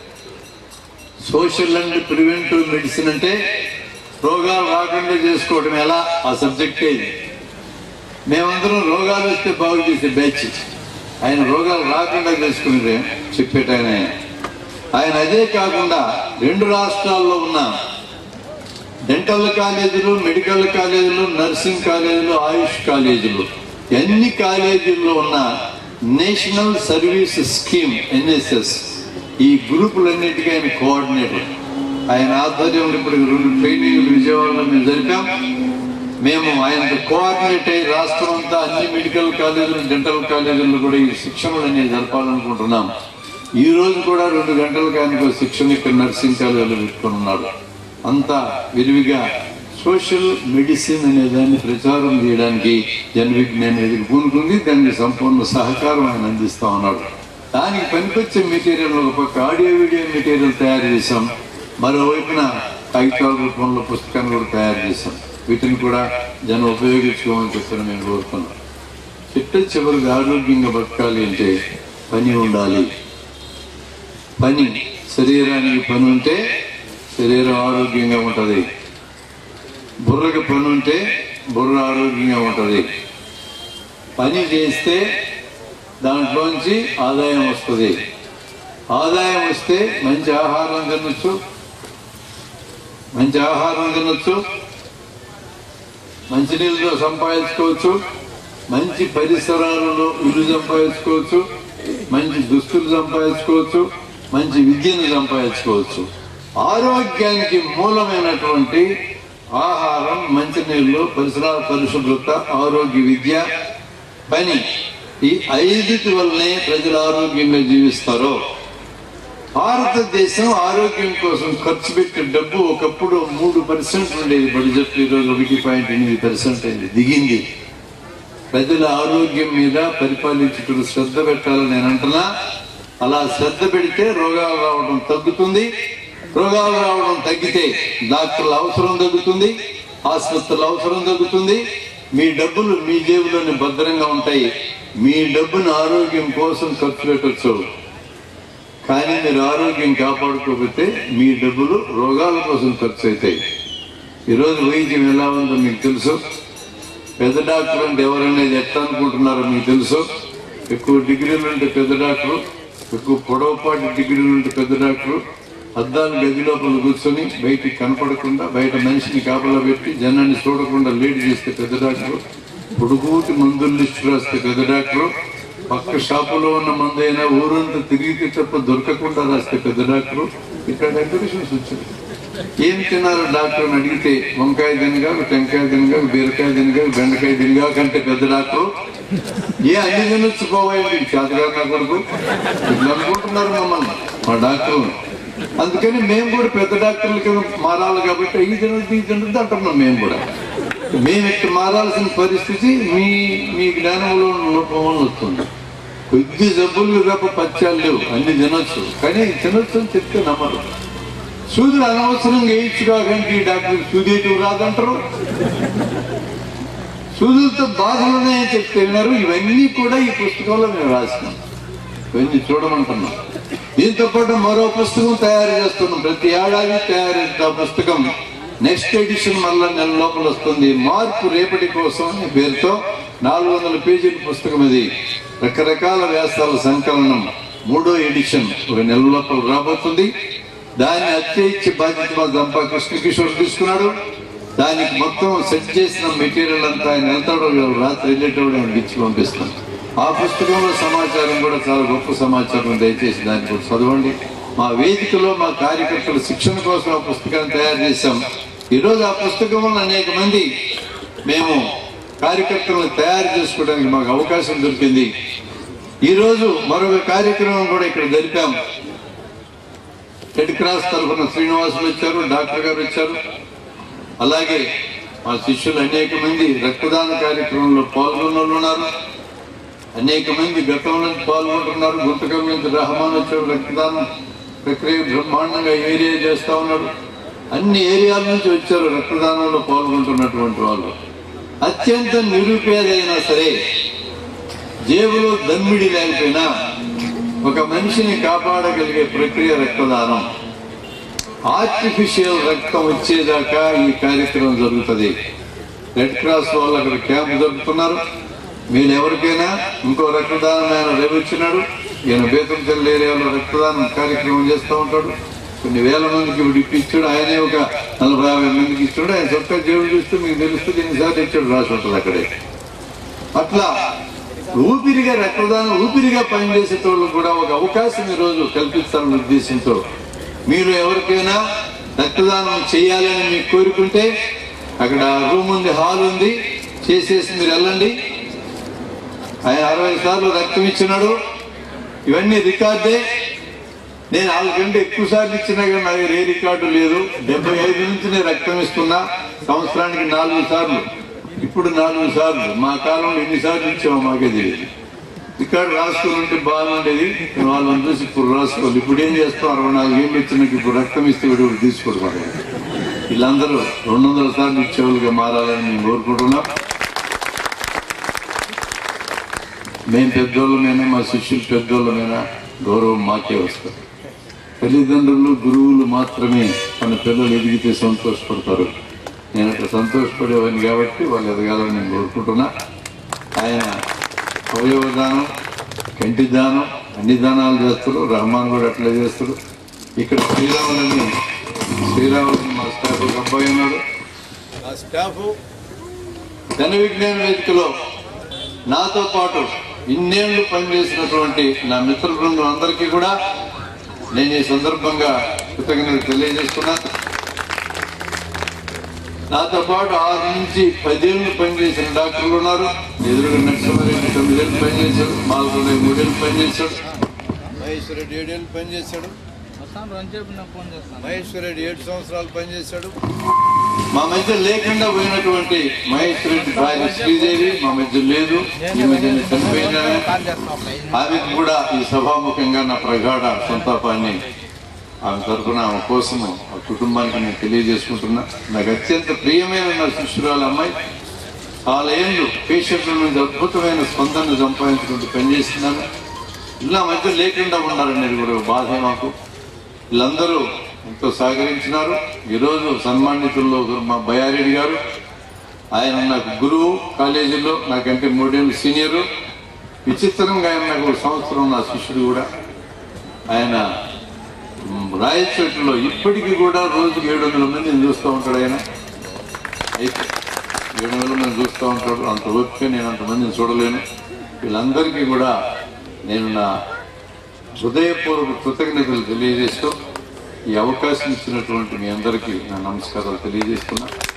సోషల్ అండ్ ప్రివెంటివ్ మెడిసిన్ అంటే రోగాలు రాకుండా చేసుకోవడం ఎలా ఆ సబ్జెక్టే ఇది మేమందరం రోగాలు వస్తే బాగు చేసే బ్యాచ్ ఆయన రోగాలు రాకుండా చేసుకునేదే చెప్పేట ఆయన ఆయన అదే కాకుండా రెండు రాష్ట్రాల్లో ఉన్న డెంటల్ కాలేజీలు మెడికల్ కాలేజీలు నర్సింగ్ కాలేజీలు ఆయుష్ కాలేజీలు అన్ని కాలేజీల్లో ఉన్న నేషనల్ సర్వీస్ స్కీమ్ ఎన్ఎస్ఎస్ ఈ గ్రూపులన్నిటికీ ఆయన కోఆర్డినేటర్ ఆయన ఆధ్వర్యంలో ఇప్పుడు రెండు ట్రైనింగ్లు విజయవాడలో మేము జరిపాం మేము ఆయనకు కోఆర్డినేట్ అయ్యి రాష్ట్రం అంతా అన్ని మెడికల్ కాలేజీలు డెంటల్ కాలేజీల్లో కూడా ఈ శిక్షణలు అనేవి జరపాలనుకుంటున్నాం ఈ రోజు కూడా రెండు గంటలకు ఆయనకు శిక్షణ ఇక్కడ నర్సింగ్ కాలేజీలో పెట్టుకుని ఉన్నాడు అంతా విరివిగా సోషల్ మెడిసిన్ అనే దాన్ని ప్రచారం చేయడానికి జన విజ్ఞానం ఎదురు పూనుకుంది దానికి సంపూర్ణ సహకారం ఆయన అందిస్తా ఉన్నాడు దానికి పనికొచ్చే మెటీరియల్ ఒక పక్క ఆడియో వీడియో మెటీరియల్ తయారు చేశాం మరోవైపున కాగితాల రూపంలో పుస్తకాన్ని కూడా తయారు చేశాం వీటిని కూడా జనం ఉపయోగించుకోమని చెప్పని మేము కోరుకున్నాం చిట్ట చివరికి ఆరోగ్యంగా బతకాలి అంటే పని ఉండాలి పని శరీరానికి పని ఉంటే శరీరం ఆరోగ్యంగా ఉంటది బుర్రకు పని ఉంటే బుర్ర ఆరోగ్యంగా ఉంటుంది పని చేస్తే దాంట్లోంచి ఆదాయం వస్తుంది ఆదాయం వస్తే మంచి ఆహారం తినొచ్చు మంచి ఆహారం తినొచ్చు మంచి నీళ్ళతో సంపాదించుకోవచ్చు మంచి పరిసరాలలో ఇల్లు సంపాదించుకోవచ్చు మంచి దుస్తులు సంపాదించుకోవచ్చు మంచి విద్యను సంపాదించుకోవచ్చు ఆరోగ్యానికి మూలమైనటువంటి ఆహారం మంచినీళ్ళు పరిసరాల పరిశుభ్రత ఆరోగ్య విద్య పని ఈ ఐదుటి వల్లనే ప్రజలు ఆరోగ్యంగా జీవిస్తారు భారతదేశం ఆరోగ్యం కోసం ఖర్చు పెట్టే డబ్బు ఒకప్పుడు మూడు పర్సెంట్ ఉండేది బడ్జెట్ ఈరోజు ఒకటి పాయింట్ ఎనిమిది పర్సెంట్ అయింది దిగింది ప్రజల ఆరోగ్యం మీద పరిపాలించుటకు శ్రద్ధ పెట్టాలని నేను అంటున్నా అలా శ్రద్ధ పెడితే రోగాలు రావడం తగ్గుతుంది రోగాలు రావడం తగ్గితే డాక్టర్ల అవసరం తగ్గుతుంది ఆసుపత్రుల అవసరం తగ్గుతుంది మీ డబ్బులు మీ జేబులోని భద్రంగా ఉంటాయి మీ డబ్బును ఆరోగ్యం కోసం ఖర్చు పెట్టచ్చు కానీ మీరు ఆరోగ్యం కాపాడుకోకపోతే మీ డబ్బులు రోగాల కోసం ఖర్చు అవుతాయి ఈరోజు వైద్యం ఎలా ఉందో మీకు తెలుసు పెద్ద డాక్టర్ అంటే ఎవరనేది ఎట్లా అనుకుంటున్నారో మీకు తెలుసు ఎక్కువ డిగ్రీలు ఉంటే పెద్ద డాక్టరు ఎక్కువ పొడవుపాటి డిగ్రీలు ఉంటే పెద్ద డాక్టరు అద్దాలు గది లోపల కూర్చొని బయటికి కనపడకుండా బయట మనిషిని కాపలా పెట్టి జనాన్ని చూడకుండా లేట్ చేస్తే పెద్ద డాక్టరు పొడుగుటి మందులు లిస్టు రాస్తే పెద్ద డాక్టరు పక్క షాపులో ఉన్న మందు అయినా ఊరంతా తిరిగితే తప్ప దొరకకుండా రాస్తే పెద్ద డాక్టరు ఇక్కడ డెకరేషన్స్ వచ్చింది ఏం తిన్నారు డాక్టర్ అని అడిగితే వంకాయ తినగా టెంకాయ తినగా బీరకాయ తినగా బెండకాయ తినగా కంటే పెద్ద డాక్టర్ ఏ అన్ని తినొచ్చు పోవాయండి చేతగా నా కొడుకు ఇట్లా అనుకుంటున్నారు మమ్మల్ని మా డాక్టర్ అందుకని మేము కూడా పెద్ద డాక్టర్ల కింద మారాలి కాబట్టి ఈ తినదు ఈ తినదు అంటున్నాం మేము కూడా మేము ఇక్కడ మారాల్సిన పరిస్థితి మీ మీ జ్ఞానంలో లోపం వల్ల వస్తుంది కొద్ది జబ్బులు తప్ప పచ్చాలు లేవు అన్ని తినొచ్చు కానీ తినొచ్చు అని చెప్తే నమ్మరు సూదులు అనవసరంగా వేయచ్చు కాకండి ఈ డాక్టర్ సూదేటివి రాదంటారు సూదులతో బాధలు ఉన్నాయని చెప్తే విన్నారు ఇవన్నీ కూడా ఈ పుస్తకంలో మేము రాసినాం ఇవన్నీ చూడమంటున్నాం దీంతో పాటు మరో పుస్తకం తయారు చేస్తున్నాం ప్రతి ఏడాది తయారు చేసిన ఆ పుస్తకం నెక్స్ట్ ఎడిషన్ మళ్ళా నెల లోపల వస్తుంది మార్పు రేపటి కోసం అనే పేరుతో నాలుగు వందల పేజీల పుస్తకం ఇది రకరకాల వ్యాసాల సంకలనం మూడో ఎడిషన్ ఒక నెల లోపల రాబోతుంది దాన్ని అత్యయిచ్చే బాధ్యత మా దంపా కృష్ణ కిషోర్ తీసుకున్నాడు దానికి మొత్తం సెట్ చేసిన మెటీరియల్ అంతా ఆయన వెళ్తాడు రాత్రి వెళ్ళేటప్పుడు ఆయనకి ఇచ్చి పంపిస్తాం ఆ పుస్తకంలో సమాచారం కూడా చాలా గొప్ప సమాచారం దయచేసి దాన్ని కూడా చదవండి మా వేదికలో మా కార్యకర్తల శిక్షణ కోసం ఆ పుస్తకాన్ని తయారు చేశాం ఈరోజు ఆ పుస్తకం వల్ల అనేక మంది మేము కార్యకర్తలను తయారు చేసుకోవడానికి మాకు అవకాశం దొరికింది ఈరోజు మరొక కార్యక్రమం కూడా ఇక్కడ జరిపాం రెడ్ క్రాస్ తరఫున శ్రీనివాసులు వచ్చారు డాక్టర్ గారు వచ్చారు అలాగే మా శిష్యులు అనేక మంది రక్తదాన కార్యక్రమంలో పాల్గొన్న వాళ్ళు ఉన్నారు అనేక మంది గతంలో నుంచి పాల్గొంటున్నారు గుంతకం నుంచి రహమాన్ వచ్చారు రక్తదానం ప్రక్రియ బ్రహ్మాండంగా ఏరియా చేస్తా ఉన్నారు అన్ని ఏరియాల నుంచి వచ్చారు రక్తదానంలో పాల్గొంటున్నటువంటి వాళ్ళు అత్యంత నిరుపేదైనా సరే జేబులో దమ్మిడి లేకపోయినా ఒక మనిషిని కాపాడగలిగే ప్రక్రియ రక్తదానం ఆర్టిఫిషియల్ రక్తం వచ్చేదాకా ఈ కార్యక్రమం జరుగుతుంది రెడ్ క్రాస్ వాళ్ళు అక్కడ క్యాంప్ జరుపుతున్నారు మీరు ఎవరికైనా ఇంకో రక్తదానం ఆయన రేపు వచ్చినాడు ఈయన బేతంచెల్లి ఏరియాలో రక్తదానం కార్యక్రమం చేస్తూ ఉంటాడు కొన్ని వేల మందికి ఇప్పుడు ఇప్పించాడు ఆయనే ఒక నలభై యాభై మందికి ఇచ్చాడు ఆయన చొక్కా జేబులు చూస్తే మీకు తెలుస్తుంది ఎన్నిసార్లు ఇచ్చాడు రాసి ఉంటుంది అక్కడే అట్లా ఊపిరిగా రక్తదానం ఊపిరిగా పనిచేసేటోళ్ళకు కూడా ఒక అవకాశం ఈరోజు కల్పిస్తారన్న ఉద్దేశంతో మీరు ఎవరికైనా రక్తదానం చేయాలని మీకు కోరుకుంటే అక్కడ రూమ్ ఉంది హాల్ ఉంది చేసేసి మీరు వెళ్ళండి ఆయన అరవై సార్లు రక్తం ఇచ్చినాడు ఇవన్నీ రికార్డే నేను నాలుగు కంటే ఎక్కువ సార్లు ఇచ్చినా కానీ నా దగ్గర ఏ రికార్డు లేదు డెబ్బై ఐదు నుంచి నేను రక్తం ఇస్తున్నా సంవత్సరానికి నాలుగు సార్లు ఇప్పుడు నాలుగు సార్లు మా కాలంలో ఎన్నిసార్లు ఇచ్చామో మాకే తెలియదు రికార్డు రాసుకుని ఉంటే బాగుండేది వాళ్ళని చూసి ఇప్పుడు రాసుకోవాలి ఇప్పుడు ఏం చేస్తాం అరవై నాలుగు ఏళ్ళు ఇచ్చినాక ఇప్పుడు రక్తం ఇస్తే వీడు వీడు తీసుకోడు మాట వీళ్ళందరూ రెండు వందల సార్లు ఇచ్చేవాళ్ళుగా మారాలని మేము కోరుకుంటున్నాం మేము పెద్దోళ్ళమైనా మా శిష్యులు పెద్దోళ్ళమైనా గౌరవం మాకే వస్తుంది తల్లిదండ్రులు గురువులు మాత్రమే మన పిల్లలు ఎదిగితే సంతోషపడతారు నేను అక్కడ సంతోషపడేవాడిని కాబట్టి వాళ్ళు ఎదగాలని నేను కోరుకుంటున్నా ఆయన అవయవ దానం కంటి దానం అన్ని దానాలు చేస్తాడు రహమాన్ కూడా అట్లే చేస్తాడు ఇక్కడ శ్రీరాములని శ్రీరాములని మా స్టాఫ్ ఒక అబ్బాయి ఉన్నాడు ఆ స్టాఫ్ ధన విజ్ఞాన వేదికలో నాతో పాటు ఇన్నేళ్లు పనిచేసినటువంటి నా మిత్ర బృందం అందరికీ కూడా నేను ఈ సందర్భంగా కృతజ్ఞతలు తెలియజేస్తున్నా నాతో పాటు ఆరు నుంచి పదేళ్ళు పనిచేసిన డాక్టర్లు ఉన్నారు ఎదురుగా నరసింహారెడ్డి తొమ్మిదేళ్ళు పనిచేశాడు మాల్కొండ మూడేళ్ళు పనిచేశాడు మహేశ్వర రెడ్డి ఏడేళ్ళు పనిచేశాడు వస్తాను రంజేపు నాకు ఫోన్ చేస్తాను మహేశ్వర రెడ్డి ఏడు సంవత్సరాలు పనిచేశాడు మా మధ్య లేకుండా పోయినటువంటి మహేశ్వర రెడ్డి భార్య శ్రీదేవి మా మధ్య లేదు ఈ మధ్య చనిపోయిన ఆమె. కాల్ చేస్తాను ఒక ఐదు ఆమెకు కూడా ఈ సభాముఖంగా నా ప్రగాఢ సంతాపాన్ని ఆమె తరఫున ఆమె కోసము ఆ కుటుంబానికి నేను తెలియజేసుకుంటున్నా నాకు అత్యంత ప్రియమైన నా శిష్యురాలు అమ్మాయి చాలా ఏళ్ళు పేషెంట్ల నుంచి అద్భుతమైన స్పందన సంపాదించుకుంటూ పనిచేస్తున్నాను ఇలా మధ్య లేకుండా ఉండాలనేది కూడా ఒక బాధే మాకు వీళ్ళందరూ ఎంతో సహకరించినారు ఈరోజు సన్మానితుల్లో ఒకరు మా బయారెడ్డి గారు ఆయన నాకు గురువు కాలేజీలో నాకంటే మూడేళ్ళు సీనియరు విచిత్రంగా ఆయన నాకు ఒక సంవత్సరం నా శిష్యుడు కూడా ఆయన మ్, రాయచోటిలో ఇప్పటికీ కూడా రోజుకి ఏడు వందల మందిని చూస్తూ ఉంటాడు ఆయన అయితే ఏడు వందల మంది చూస్తూ ఉంటాడు అంత ఓపిక నేను అంతమందిని చూడలేను వీళ్ళందరికీ కూడా నేను నా హృదయపూర్వక కృతజ్ఞతలు తెలియజేస్తూ ఈ అవకాశం ఇచ్చినటువంటి మీ అందరికీ నా నమస్కారాలు తెలియజేస్తున్నా